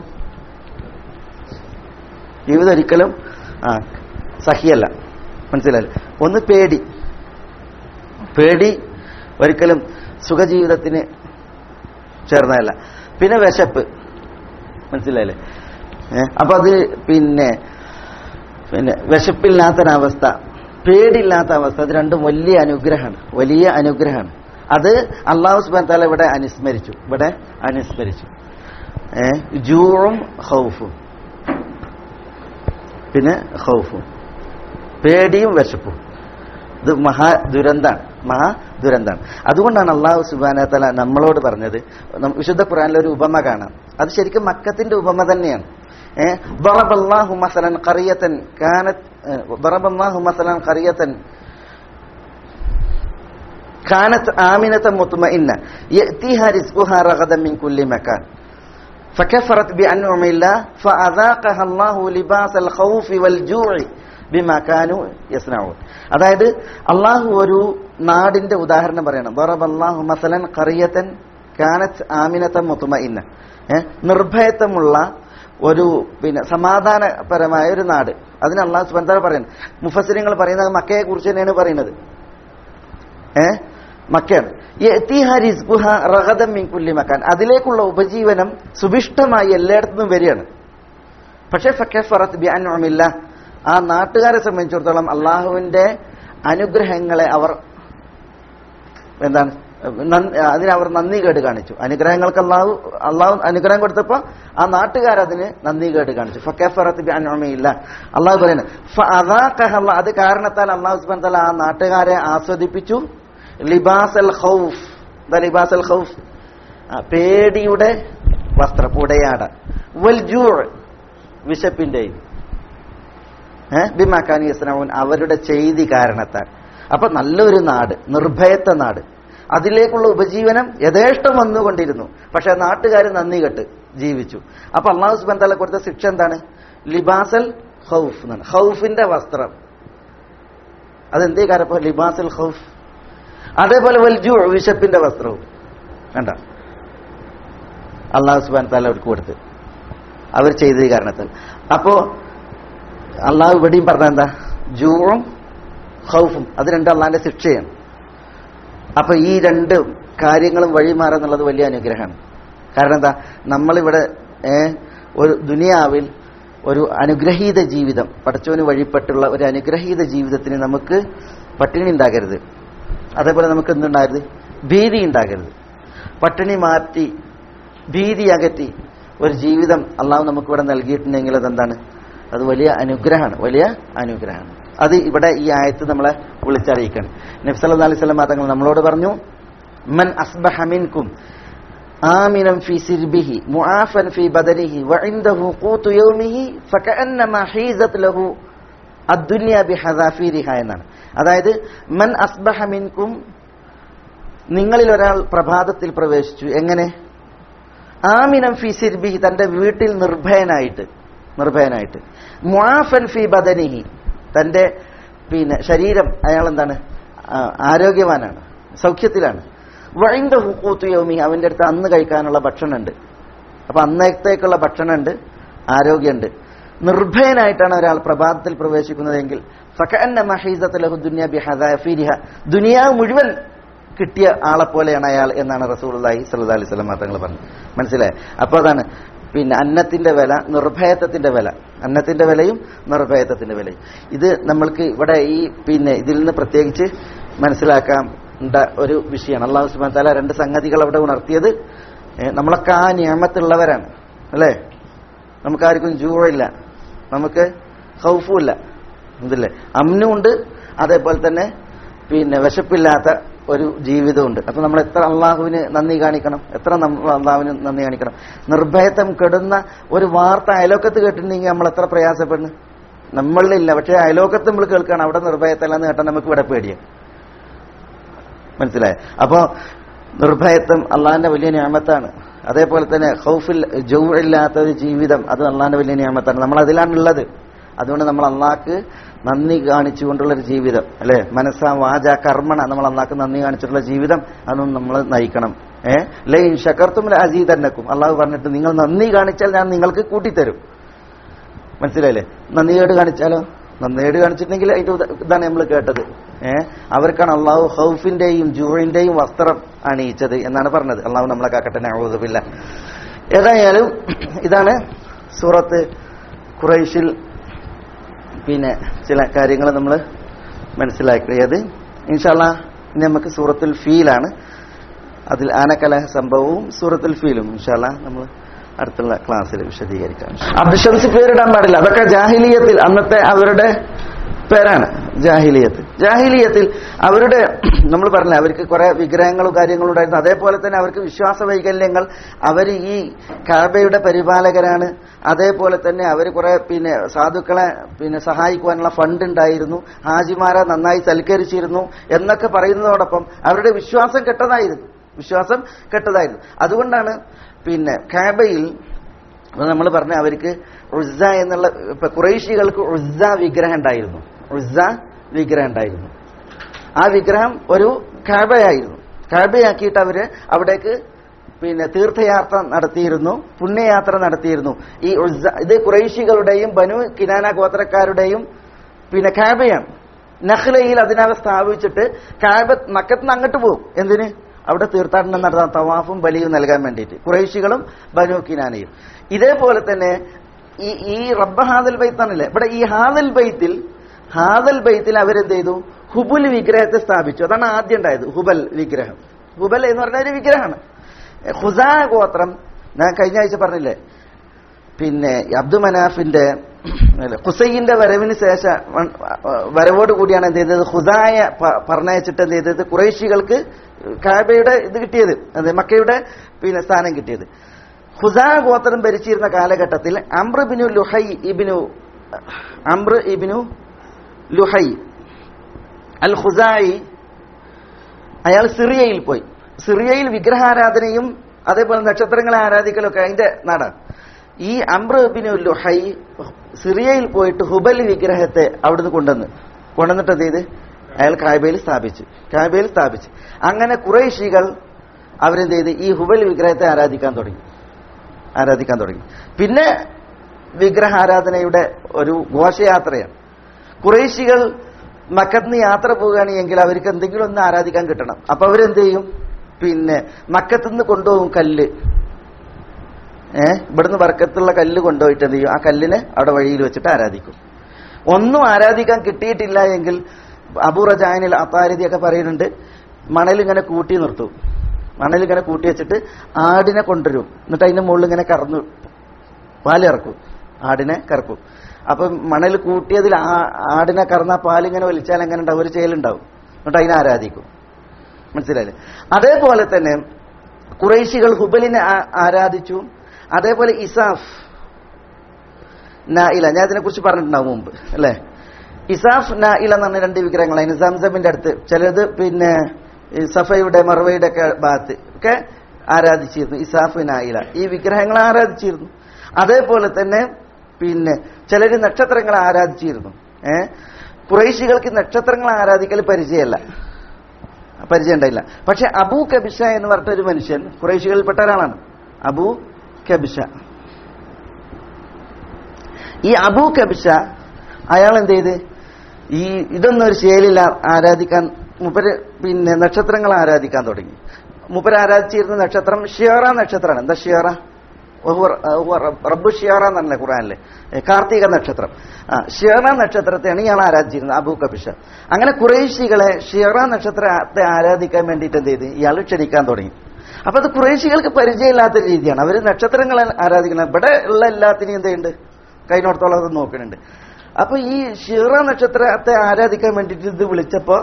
ജീവിതം ഒരിക്കലും ആ സഹിയല്ല മനസ്സിലായില്ല ഒന്ന് പേടി പേടി ഒരിക്കലും സുഖജീവിതത്തിന് ചേർന്നതല്ല പിന്നെ വിശപ്പ് മനസ്സിലായില്ലേ ഏ? അപ്പൊ അത് പിന്നെ പിന്നെ വിശപ്പില്ലാത്തൊരവസ്ഥ പേടിയില്ലാത്ത അവസ്ഥ അത് രണ്ടും വലിയ അനുഗ്രഹമാണ് വലിയ അനുഗ്രഹമാണ് അത് അള്ളാഹു സുബാൻ താല ഇവിടെ അനുസ്മരിച്ചു ഇവിടെ അനുസ്മരിച്ചു ഏ ജൂറും ഹൗഫും പിന്നെ ഹൗഫും പേടിയും വിശപ്പും ഇത് മഹാ ദുരന്താണ് മഹാ ദുരന്താണ് അതുകൊണ്ടാണ് അള്ളാഹു സുബാന തല നമ്മളോട് പറഞ്ഞത് നം- വിശുദ്ധ ഖുറാനിലെ ഒരു ഉപമ കാണാം അത് ശരിക്കും മക്കത്തിന്റെ ഉപമ തന്നെയാണ് ഏഹ് ബറബല്ലാഹു മസലൻ ഖറിയത്തൻ കാനത്ത് ഏഹ്, ബറബല്ലാഹു മസലൻ ഖറിയത്തൻ كانت آمنة مطمئنة يأتيها رزقها رغدا من كل مكان فكفرت بأنعم الله فأذاقها الله لباس الخوف والجوع بما كانوا يصنعون അതായത് അള്ളാഹു ഒരു നാടിന്റെ ഉദാഹരണം പറയണം ബറബല്ലാഹു മസലൻ ഖറിയത്തൻ കാനത്ത് ആമിനത്തൻ മുത്തുമഇന്ന ഏ നിർഭയത്വമുള്ള ഒരു പിന്നെ സമാധാനപരമായ ഒരു നാട് അതിന് അള്ളാഹു സുബന്താല പറയുന്നത് മുഫസിരിങ്ങൾ പറയുന്നത് മക്കയെ കുറിച്ച് തന്നെയാണ് പറയുന്നത് ഏ മക്കയാണ് യഅ്തിഹ റിസ്ഖുഹ റഗദൻ മിൻ കുല്ലി മക്കാൻ അതിലേക്കുള്ള ഉപജീവനം സുഭിഷ്ടമായി എല്ലായിടത്തുനിന്നും വരികയാണ് പക്ഷേ ഫക്കഫറത്ത് ബി അൻഉമില്ല ആ നാട്ടുകാരെ സംബന്ധിച്ചിടത്തോളം അള്ളാഹുവിന്റെ അനുഗ്രഹങ്ങളെ അവർ എന്താണ് നന്ദി- അതിന് അവർ നന്ദി കേട് കാണിച്ചു അനുഗ്രഹങ്ങൾക്ക് അള്ളാഹു അള്ളാഹു അനുഗ്രഹം കൊടുത്തപ്പോൾ ആ നാട്ടുകാരതിന് നന്ദി കേട് കാണിച്ചു ഫക്കഫറത്ത് ബി അൻഉമില്ല അള്ളാഹു പറയുന്നത് ഫഅദാഖഹ അല്ലാഹ് അത് കാരണത്താൽ അള്ളാഹു സുബ്ഹാനഹു വ തആല ആ നാട്ടുകാരെ ആസ്വദിപ്പിച്ചു ലിബാസൽ ഖൗഫ് ദ ലിബാസൽ ഖൗഫ് ആ, പേടിയുടെ വസ്ത്രം ഉടയാട വൽ ജൂ വിശപ്പിന്റെയും ഏഹ് ബിമാക്കാനി യസ്നഊൻ അവരുടെ ചെയ്തി കാരണത്താൽ അപ്പൊ നല്ലൊരു നാട് നിർഭയത്വ നാട് അതിലേക്കുള്ള ഉപജീവനം യഥേഷ്ടം വന്നുകൊണ്ടിരുന്നു പക്ഷെ നാട്ടുകാർ നന്ദി കെട്ട് ജീവിച്ചു അപ്പൊ അള്ളാഹു സുബാൻ തല കൊടുത്ത ശിക്ഷ എന്താണ് ലിബാസൽ ഹൗഫ് എന്നാണ് ഹൗഫിന്റെ വസ്ത്രം അതെന്തേ കാരപ്പോ ലിബാസൽ ഹൗഫ് അതേപോലെ വൽജു വിശപ്പിന്റെ വസ്ത്രവും വേണ്ട അള്ളാഹു സുബാൻ താല അവർക്ക് കൊടുത്ത് അവർ ചെയ്ത ഈ കാരണത്താൽ അപ്പോ അള്ളാഹു ഇവിടെയും പറഞ്ഞ എന്താ ജൂവും ഹൗഫും അത് രണ്ട് അള്ളാഹിന്റെ ശിക്ഷയാണ് അപ്പൊ ഈ രണ്ട് കാര്യങ്ങളും വഴിമാറുന്നുള്ളത് വലിയ അനുഗ്രഹമാണ് കാരണം എന്താ നമ്മളിവിടെ ഏ, ഒരു ദുനിയാവിൽ ഒരു അനുഗ്രഹീത ജീവിതം പടച്ചവന് വഴിപ്പെട്ടുള്ള ഒരു അനുഗ്രഹീത ജീവിതത്തിന് നമുക്ക് പട്ടിണി ഉണ്ടാകരുത് അതേപോലെ നമുക്ക് എന്തുണ്ടാകരുത് ഭീതി ഉണ്ടാകരുത് പട്ടിണി മാറ്റി ഭീതി അകറ്റി ഒരു ജീവിതം അള്ളാഹു നമുക്കിവിടെ നൽകിയിട്ടുണ്ടെങ്കിൽ അതെന്താണ് അത് വലിയ അനുഗ്രഹമാണ് വലിയ അനുഗ്രഹമാണ് അത് ഇവിടെ ഈ ആയത്ത് നമ്മളെ വിളിച്ചറിയിക്കണം നബ്സല്ലാ അലൈഹി സ്വലം തങ്ങൾ നമ്മളോട് പറഞ്ഞു മൻ അസ്ബഹ മിൻകും آمنا في سربه معافا في بدنه وعنده قوت يومه فكأنما حيزت له الدنيا بحذافيرها എന്നാണ് അതായത് മൻ അസ്ബഹ മിൻകും നിങ്ങളിൽ ഒരാൾ പ്രഭാതത്തിൽ പ്രവേശിച്ചു എങ്ങനെ ആമിനം ഫി സിർബിഹി തന്റെ വീട്ടിൽ നിർഭയനായിട്ട് നിർഭയനായിട്ട് മുആഫൻ ഫി ബദനിഹി തന്റെ പിന്നെ ശരീരം അയാൾ എന്താണ് ആ, ആരോഗ്യവാനാണ് സൗഖ്യത്തിലാണ് വഴിന്ത ഹുക്കൂത്തു യോമി അവന്റെ അടുത്ത് അന്ന് കഴിക്കാനുള്ള ഭക്ഷണമുണ്ട് അപ്പൊ അന്നത്തേക്കുള്ള ഭക്ഷണമുണ്ട് ആരോഗ്യമുണ്ട് നിർഭയനായിട്ടാണ് ഒരാൾ പ്രഭാതത്തിൽ പ്രവേശിക്കുന്നതെങ്കിൽ ഫകഅന്ന മഹീസത്ത് ലഹു ദുനിയ ബിഹദാഫീരിഹ ദുനിയാവ് മുഴുവൻ കിട്ടിയ ആളെ പോലെയാണ് അയാൾ എന്നാണ് റസൂലുള്ളാഹി സ്വല്ലല്ലാഹി അലൈഹി വസല്ലം തങ്ങൾ പറഞ്ഞത് മനസ്സിലായി അപ്പോൾ അതാണ് പിന്നെ അന്നത്തിന്റെ വില നിർഭയത്വത്തിന്റെ വില അന്നത്തിന്റെ വിലയും നിർഭയത്വത്തിന്റെ വിലയും ഇത് നമ്മൾക്ക് ഇവിടെ ഈ പിന്നെ ഇതിൽ നിന്ന് പ്രത്യേകിച്ച് മനസ്സിലാക്കാൻ ഉണ്ട ഒരു വിഷയമാണ് അള്ളാഹു സുബാൻ താല രണ്ട് സംഗതികൾ അവിടെ ഉണർത്തിയത് ഏ, നമ്മളൊക്കെ ആ നിയമത്തുള്ളവരാണ് അല്ലേ നമുക്കാർക്കും ജൂഴില്ല നമുക്ക് ഹൗഫുമില്ല ഇതില്ലേ അമ്നും ഉണ്ട് അതേപോലെ തന്നെ പിന്നെ വിശപ്പില്ലാത്ത ഒരു ജീവിതമുണ്ട് അപ്പൊ നമ്മൾ എത്ര അള്ളാഹുവിന് നന്ദി കാണിക്കണം എത്ര നമ്മൾ അള്ളാഹുവിന് നന്ദി കാണിക്കണം നിർഭയത്വം കെടുന്ന ഒരു വാർത്ത അയലോക്കത്ത് കേട്ടിട്ടുണ്ടെങ്കിൽ നമ്മൾ എത്ര പ്രയാസപ്പെടുന്നു നമ്മളിലില്ല പക്ഷെ അയലോക്കത്ത് നമ്മൾ കേൾക്കുകയാണ് അവിടെ നിർഭയത്തല്ലെന്ന് കേട്ടാൽ നമുക്ക് ഇവിടെ പേടിയാണ് മനസ്സിലായോ അപ്പോ നിർഭയത്വം അള്ളാഹിന്റെ വലിയ നിയമത്താണ് അതേപോലെ തന്നെ ഹൗഫിൽ ജൗഇല്ലാത്ത ഒരു ജീവിതം അത് അള്ളാഹിന്റെ വലിയ നിയമത്താണ് നമ്മൾ അതിലാണുള്ളത് അതുകൊണ്ട് നമ്മൾ അള്ളാഹ്ക്ക് നന്ദി കാണിച്ചുകൊണ്ടുള്ള ഒരു ജീവിതം അല്ലെ മനസ്സ വാച കർമ്മണ നമ്മൾ അള്ളാഹ്ക്ക് നന്ദി കാണിച്ചിട്ടുള്ള ജീവിതം അതൊന്നും നമ്മൾ നയിക്കണം ഏഹ് ലൈൻ ഷക്കർത്തും അജീതന്നക്കും അള്ളാഹു പറഞ്ഞിട്ട് നിങ്ങൾ നന്ദി കാണിച്ചാൽ ഞാൻ നിങ്ങൾക്ക് കൂട്ടിത്തരും മനസ്സിലായില്ലേ നന്ദികേട് കാണിച്ചാലോ നന്ദികേട് കാണിച്ചിട്ടുണ്ടെങ്കിൽ അതിന്റെ ഉദ- ഇതാണ് നമ്മൾ കേട്ടത് ഏ അവർക്കാണ് അള്ളാഹു ഹൗഫിന്റെയും ജൂഹിന്റെയും വസ്ത്രം അണിയിച്ചത് എന്നാണ് പറഞ്ഞത് അള്ളാഹു നമ്മളെ കാക്കട്ടെ ഔദുബില്ല ഏതായാലും ഇതാണ് സൂറത്ത് ഖുറൈഷിൽ പിന്നെ ചില കാര്യങ്ങൾ നമ്മൾ മനസ്സിലാക്കിയത് ഇൻഷാല്ല ഇനി നമുക്ക് സൂറത്തുൽ ഫീലാണ് അതിൽ ആനക്കലഹ സംഭവവും സൂറത്തുൽ ഫീലും ഇൻഷാല്ല നമ്മൾ അടുത്തുള്ള ക്ലാസ്സിൽ വിശദീകരിക്കാം അബ്ദുഷംസ് പേരിടാൻ പാടില്ല അതൊക്കെ ജാഹിലിയത്തിൽ അന്നത്തെ അവരുടെ പേരാണ് ജാഹിലിയത്ത് ജാഹിലിയത്തിൽ അവരുടെ നമ്മൾ പറഞ്ഞില്ല അവർക്ക് കുറെ വിഗ്രഹങ്ങളും കാര്യങ്ങളും ഉണ്ടായിരുന്നു അതേപോലെ തന്നെ അവർക്ക് വിശ്വാസ വൈകല്യങ്ങൾ അവർ ഈ കാബയുടെ പരിപാലകരാണ് അതേപോലെ തന്നെ അവർ കുറെ പിന്നെ സാധുക്കളെ പിന്നെ സഹായിക്കുവാനുള്ള ഫണ്ട് ഉണ്ടായിരുന്നു ഹാജിമാരെ നന്നായി സൽക്കരിച്ചിരുന്നു എന്നൊക്കെ പറയുന്നതോടൊപ്പം അവരുടെ വിശ്വാസം കെട്ടതായിരുന്നു വിശ്വാസം കെട്ടതായിരുന്നു അതുകൊണ്ടാണ് പിന്നെ കാബയിൽ നമ്മൾ പറഞ്ഞ അവർക്ക് ഉസ്സ എന്നുള്ള ഇപ്പൊ കുറേശികൾക്ക് ഉസ്സ വിഗ്രഹം ഉണ്ടായിരുന്നു ഉസ്സ വിഗ്രഹം ഉണ്ടായിരുന്നു ആ വിഗ്രഹം ഒരു കാബയായിരുന്നു കാബയാക്കിയിട്ട് അവര് അവിടേക്ക് പിന്നെ തീർത്ഥയാത്ര നടത്തിയിരുന്നു പുണ്യയാത്ര നടത്തിയിരുന്നു ഈ ഉസ്സ ഇത് കുറേശികളുടെയും ബനു കിനാന ഗോത്രക്കാരുടെയും പിന്നെ കാബയാണ് നഹ്ലയിൽ അതിനവ സ്ഥാപിച്ചിട്ട് കാബ മക്കത്ത് അങ്ങോട്ട് പോകും എന്തിന് അവിടെ തീർത്ഥാടനം നടത്താൻ തവാഫും ബലിയും നൽകാൻ വേണ്ടിയിട്ട് കുറേശികളും ബനു കിനാനയും ഇതേപോലെ തന്നെ ഈ ഈ റബ്ബ ഹാദൽ ബൈത്താണല്ലേ ഇവിടെ ഈ ഹാദൽ ബൈത്തിൽ ഹാദൽ ബൈത്തിൽ അവരെന്ത് ചെയ്തു ഹുബുൽ വിഗ്രഹത്തെ സ്ഥാപിച്ചു അതാണ് ആദ്യം ഉണ്ടായത് ഹുബൽ വിഗ്രഹം ഹുബൽ എന്ന് പറഞ്ഞ ഒരു വിഗ്രഹമാണ് ഹുസാ ഗോത്രം ഞാൻ കഴിഞ്ഞ ആഴ്ച പറഞ്ഞില്ലേ പിന്നെ അബ്ദു മനാഫിന്റെ അല്ല, ഹുസൈന്റെ വരവിന് ശേഷം വ- വരവോട് കൂടിയാണ് എന്ത് ചെയ്തത് ഹുദായ പ- പറഞ്ഞയച്ചിട്ട് എന്ത് ചെയ്തത് കുറേശികൾക്ക് കാബയുടെ ഇത് കിട്ടിയത് അത് മക്കയുടെ പിന്നെ സ്ഥാനം കിട്ടിയത് ഹുസാ ഗോത്രം ഭരിച്ചിരുന്ന കാലഘട്ടത്തിൽ അമ്ര ബിനു ലുഹൈ ഇബിനു അമ്ര ഇബിനു ലുഹൈ അൽ ഹുസായി അയാൾ സിറിയയിൽ പോയി സിറിയയിൽ വിഗ്രഹാരാധനയും അതേപോലെ നക്ഷത്രങ്ങളെ ആരാധിക്കലൊക്കെ അതിന്റെ നാടാണ് ഈ അമ്രബിനു ലുഹൈ സിറിയയിൽ പോയിട്ട് ഹുബൽ വിഗ്രഹത്തെ അവിടുന്ന് കൊണ്ടുവന്ന് കൊണ്ടുവന്നിട്ട് എന്ത് ചെയ്ത് അയാൾ കാബയിൽ സ്ഥാപിച്ചു കാബയിൽ സ്ഥാപിച്ചു അങ്ങനെ കുറേശികൾ അവരെന്ത് ചെയ്ത് ഈ ഹുബൽ വിഗ്രഹത്തെ ആരാധിക്കാൻ തുടങ്ങി ആരാധിക്കാൻ തുടങ്ങി പിന്നെ വിഗ്രഹാരാധനയുടെ ഒരു ഘോഷയാത്രയാണ് കുറേശികൾ മക്കത്ത് യാത്ര പോവുകയാണെങ്കിൽ അവർക്ക് എന്തെങ്കിലും ഒന്ന് ആരാധിക്കാൻ കിട്ടണം അപ്പൊ അവരെന്ത് ചെയ്യും പിന്നെ മക്കത്ത് നിന്ന് കൊണ്ടുപോകും കല്ല് ഏഹ് ഇവിടുന്ന് വർക്കത്തുള്ള കല്ല് കൊണ്ടുപോയിട്ട് എന്ത് ചെയ്യും ആ കല്ലിനെ അവിടെ വഴിയിൽ വെച്ചിട്ട് ആരാധിക്കും ഒന്നും ആരാധിക്കാൻ കിട്ടിയിട്ടില്ല എങ്കിൽ അബൂറജാനിൽ അപ്പാരതിയൊക്കെ പറയുന്നുണ്ട് മണൽ ഇങ്ങനെ കൂട്ടി നിർത്തും മണൽ ഇങ്ങനെ കൂട്ടി വെച്ചിട്ട് ആടിനെ കൊണ്ടുവരും എന്നിട്ട് അതിന്റെ മുകളിൽ ഇങ്ങനെ കറന്നു പാലിറക്കും ആടിനെ കറക്കും അപ്പൊ മണൽ കൂട്ടിയതിൽ ആ ആടിനെ കറന്ന പാലിങ്ങനെ വലിച്ചാൽ എങ്ങനെ ഉണ്ടാവും ഒരു ചേലുണ്ടാവും എന്നിട്ട് അതിനെ ആരാധിക്കും മനസ്സിലായില്ലേ അതേപോലെ തന്നെ കുറേശികൾ ഹുബലിനെ ആ- ആരാധിച്ചു അതേപോലെ ഇസാഫ് നായില ഞാൻ ഇതിനെ കുറിച്ച് പറഞ്ഞിട്ടുണ്ടാവും മുമ്പ് അല്ലേ ഇസാഫ് നായില എന്ന് പറഞ്ഞ രണ്ട് വിഗ്രഹങ്ങൾ അതിന് സംസമിന്റെ അടുത്ത് ചിലത് പിന്നെ ഈ സഫയുടെ മറവയുടെ ഒക്കെ ഭാഗത്ത് ഒക്കെ ആരാധിച്ചിരുന്നു ഇസാഫ് നായില ഈ വിഗ്രഹങ്ങളെ ആരാധിച്ചിരുന്നു അതേപോലെ തന്നെ പിന്നെ ചിലര് നക്ഷത്രങ്ങളെ ആരാധിച്ചിരുന്നു ഏ കുറേശികൾക്ക് നക്ഷത്രങ്ങളെ ആരാധിക്കൽ പരിചയമല്ല പരിചയം ഉണ്ടായില്ല പക്ഷെ അബൂ കബിഷ എന്ന് പറഞ്ഞ ഒരു മനുഷ്യൻ കുറേശികളിൽപ്പെട്ട ഒരാളാണ് അബൂ കബിഷ ഈ അബൂ കബിഷ അയാൾ എന്ത് ചെയ്ത് ഈ ഇതൊന്നും ഒരു ശൈലിയിൽ ആരാധിക്കാൻ മുപ്പര് പിന്നെ നക്ഷത്രങ്ങൾ ആരാധിക്കാൻ തുടങ്ങി മുപ്പര് ആരാധിച്ചിരുന്ന നക്ഷത്രം ഷിയോറ നക്ഷത്രമാണ് എന്താ ഷിയോറ വഹുവ- വഹുവ റബ്ബു ഷിയോറ എന്നല്ലേ ഖുറാനിലെ ഏ, കാർത്തിക നക്ഷത്രം ആ ഷിയോറ നക്ഷത്രത്തെയാണ് ഇയാൾ ആരാധിച്ചിരുന്നത് അബൂ കബിഷ അങ്ങനെ കുറേശികളെ ഷിയോറ നക്ഷത്രത്തെ ആരാധിക്കാൻ വേണ്ടിയിട്ട് എന്ത് ചെയ്ത് ഇയാൾ ക്ഷണിക്കാൻ തുടങ്ങി അപ്പൊ അത് കുറേശികൾക്ക് പരിചയമില്ലാത്ത രീതിയാണ് അവർ നക്ഷത്രങ്ങളെ ആരാധിക്കുന്നത് ഇവിടെ ഉള്ള എല്ലാത്തിനെയും എന്ത് ചെയ്യുന്നുണ്ട് കൈനോടത്തോളം അത് നോക്കുന്നുണ്ട് അപ്പൊ ഈ ഷിറ നക്ഷത്രത്തെ ആരാധിക്കാൻ വേണ്ടിയിട്ട് ഇത് വിളിച്ചപ്പോ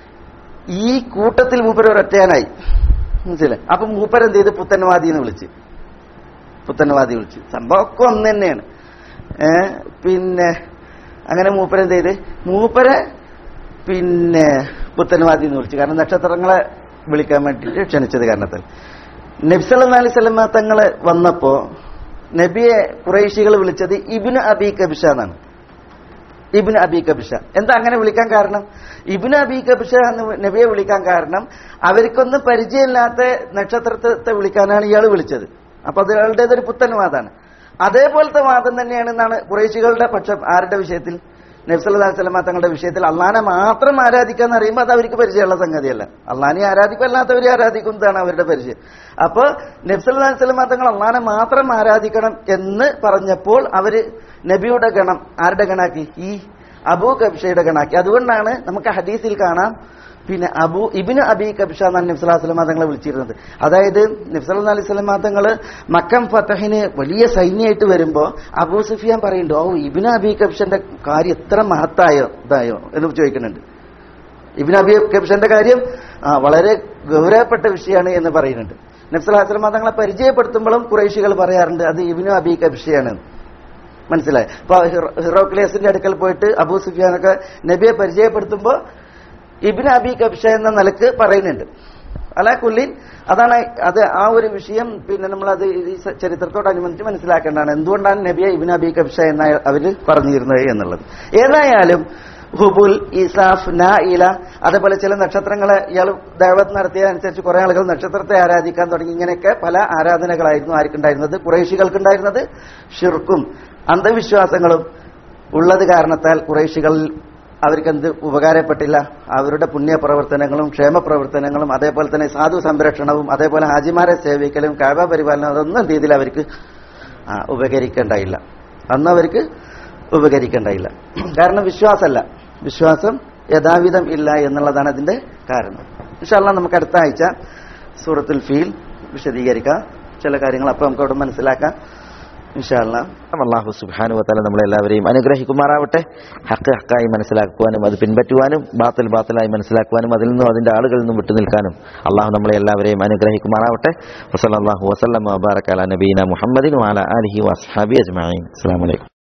ഈ കൂട്ടത്തിൽ മൂപ്പര് ഒരൊറ്റയാനായി മനസ്സിലായി അപ്പൊ മൂപ്പര് എന്ത് ചെയ്ത് പുത്തൻവാദി എന്ന് വിളിച്ച് പുത്തൻവാദി വിളിച്ച് സംഭവമൊക്കെ ഒന്ന് തന്നെയാണ് ഏ പിന്നെ അങ്ങനെ മൂപ്പര് എന്ത് ചെയ്ത് മൂപ്പരെ പിന്നെ പുത്തൻവാദി എന്ന് വിളിച്ചു കാരണം നക്ഷത്രങ്ങളെ വിളിക്കാൻ വേണ്ടിയിട്ട് ക്ഷണിച്ചത് കാരണത്താൽ നബ്സല്ലാ അലൈഹി സ്വലമ തങ്ങള് വന്നപ്പോ നബിയെ കുറേശികൾ വിളിച്ചത് ഇബിന് അബി കബിഷ എന്നാണ് ഇബിന് അബി കബിഷ എന്താ അങ്ങനെ വിളിക്കാൻ കാരണം ഇബിന് അബി കബിഷ എന്ന് നബിയെ വിളിക്കാൻ കാരണം അവർക്കൊന്നും പരിചയമില്ലാത്ത നക്ഷത്രത്തെ വിളിക്കാനാണ് ഇയാൾ വിളിച്ചത് അപ്പൊ അത് അയാളുടേതൊരു പുത്തൻ വാദമാണ് അതേപോലത്തെ വാദം തന്നെയാണെന്നാണ് കുറേശികളുടെ പക്ഷം ആരുടെ വിഷയത്തിൽ നബ്സല്ലാ സ്വലമ തങ്ങളുടെ വിഷയത്തിൽ അള്ളാനെ മാത്രം ആരാധിക്കാന്ന് അറിയുമ്പോൾ അത് അവർക്ക് പരിചയമുള്ള സംഗതിയല്ല അള്ളാനെ ആരാധിക്കും അല്ലാത്തവരെ ആരാധിക്കുന്നതാണ് അവരുടെ പരിചയം അപ്പൊ നബ്സല്ലാ സ്വലമ തങ്ങൾ അള്ളാനെ മാത്രം ആരാധിക്കണം എന്ന് പറഞ്ഞപ്പോൾ അവര് നബിയുടെ ഗണം ആരുടെ ഗണാക്കി ഈ അബൂ കബ്ഷയുടെ ഗണാക്കി അതുകൊണ്ടാണ് നമുക്ക് ഹദീസിൽ കാണാം പിന്നെ അബു ഇബിന് അബി കബ്ഷ എന്നാണ് നബ്സല്ലാ സ്വലമ തങ്ങളെ വിളിച്ചിരുന്നത് അതായത് നബ്സല്ലാ അലൈഹി സ്വലമ തങ്ങള് മക്കം ഫത്തഹിന് വലിയ സൈന്യമായിട്ട് വരുമ്പോ അബൂ സുഫിയാൻ പറയുന്നുണ്ട് ഓ ഇബിന് അബി കബ്ഷന്റെ കാര്യം എത്ര മഹത്തായോ ഇതായോ എന്ന് ചോദിക്കുന്നുണ്ട് ഇബിൻ അബി കബ്ഷന്റെ കാര്യം ആ, വളരെ ഗൗരവപ്പെട്ട വിഷയമാണ് എന്ന് പറയുന്നുണ്ട് നബ്സല്ലാ സ്വലമ തങ്ങളെ പരിചയപ്പെടുത്തുമ്പോഴും കുറേശികൾ പറയാറുണ്ട് അത് ഇബിനു അബി കബ്ഷയാണ് മനസ്സിലായി ഇപ്പൊ ഹിറോ- ഹിറോക്ലിയസിന്റെ അടുക്കൽ പോയിട്ട് അബൂ സുഫിയാനൊക്കെ നബിയെ പരിചയപ്പെടുത്തുമ്പോൾ ഇബിൻ അബി കബ്ഷ എന്ന നിലക്ക് പറയുന്നുണ്ട് അലാ കുല്ലിൻ അതാണ് അത് ആ ഒരു വിഷയം പിന്നെ നമ്മൾ അത് ഈ സ- ചരിത്രത്തോടനുബന്ധിച്ച് മനസ്സിലാക്കേണ്ടതാണ് എന്തുകൊണ്ടാണ് നബിയെ ഇബിൻ അബി കബ്ഷ എന്ന അവര് പറഞ്ഞിരുന്നത് എന്നുള്ളത് ഏതായാലും ഹുബുൽ ഇസാഫ് നായില അതേപോലെ ചില നക്ഷത്രങ്ങളെ ഇയാൾ ദേവത്ത് നടത്തിയതനുസരിച്ച് കുറെ ആളുകൾ നക്ഷത്രത്തെ ആരാധിക്കാൻ തുടങ്ങി ഇങ്ങനെയൊക്കെ പല ആരാധനകളായിരുന്നു ആർക്കുണ്ടായിരുന്നത് കുറേശികൾക്കുണ്ടായിരുന്നത് ഷിർക്കും അന്ധവിശ്വാസങ്ങളും ഉള്ളത് കാരണത്താൽ കുറേശികളിൽ അവർക്ക് എന്ത് ഉപകാരപ്പെട്ടില്ല അവരുടെ പുണ്യപ്രവർത്തനങ്ങളും ക്ഷേമപ്രവർത്തനങ്ങളും അതേപോലെ തന്നെ സാധു സംരക്ഷണവും അതേപോലെ ഹാജിമാരെ സേവിക്കലും കാബ പരിപാലനം അതൊന്നും എന്ത് ചെയ്തില്ല അവർക്ക് ആ, ഉപകരിക്കണ്ടായില്ല അന്ന് അവർക്ക് ഉപകരിക്കണ്ടായില്ല കാരണം വിശ്വാസമല്ല വിശ്വാസം യഥാവിധം ഇല്ല എന്നുള്ളതാണ് അതിന്റെ കാരണം ഇൻഷാല്ല നമുക്ക് അടുത്ത ആഴ്ച സൂറത്തുൽ ഫീൽ വിശദീകരിക്കാം ചില കാര്യങ്ങൾ അപ്പം നമുക്ക് അവിടെ മനസ്സിലാക്കാം ഇൻഷാല്ല അള്ളാഹു സുബാനു വത്താല നമ്മളെല്ലാവരെയും അനുഗ്രഹിക്കുമാറാവട്ടെ ഹക്ക് ഹക്കായി മനസ്സിലാക്കുവാനും അത് പിൻപറ്റുവാനും ബാത്തിൽ ബാത്തിലായി മനസ്സിലാക്കുവാനും അതിൽ നിന്നും അതിന്റെ ആളുകളിൽ നിന്നും വിട്ടുനിൽക്കാനും അള്ളാഹു നമ്മളെ എല്ലാവരെയും അനുഗ്രഹിക്കുമാറാവട്ടെ വസല്ലാഹു വസ്ലം വബാറക്കാല നബീന മുഹമ്മദിൻ വാല അലഹി വസ്ഹാബി അജ്മാൻ അസ്സാം വലൈക്കും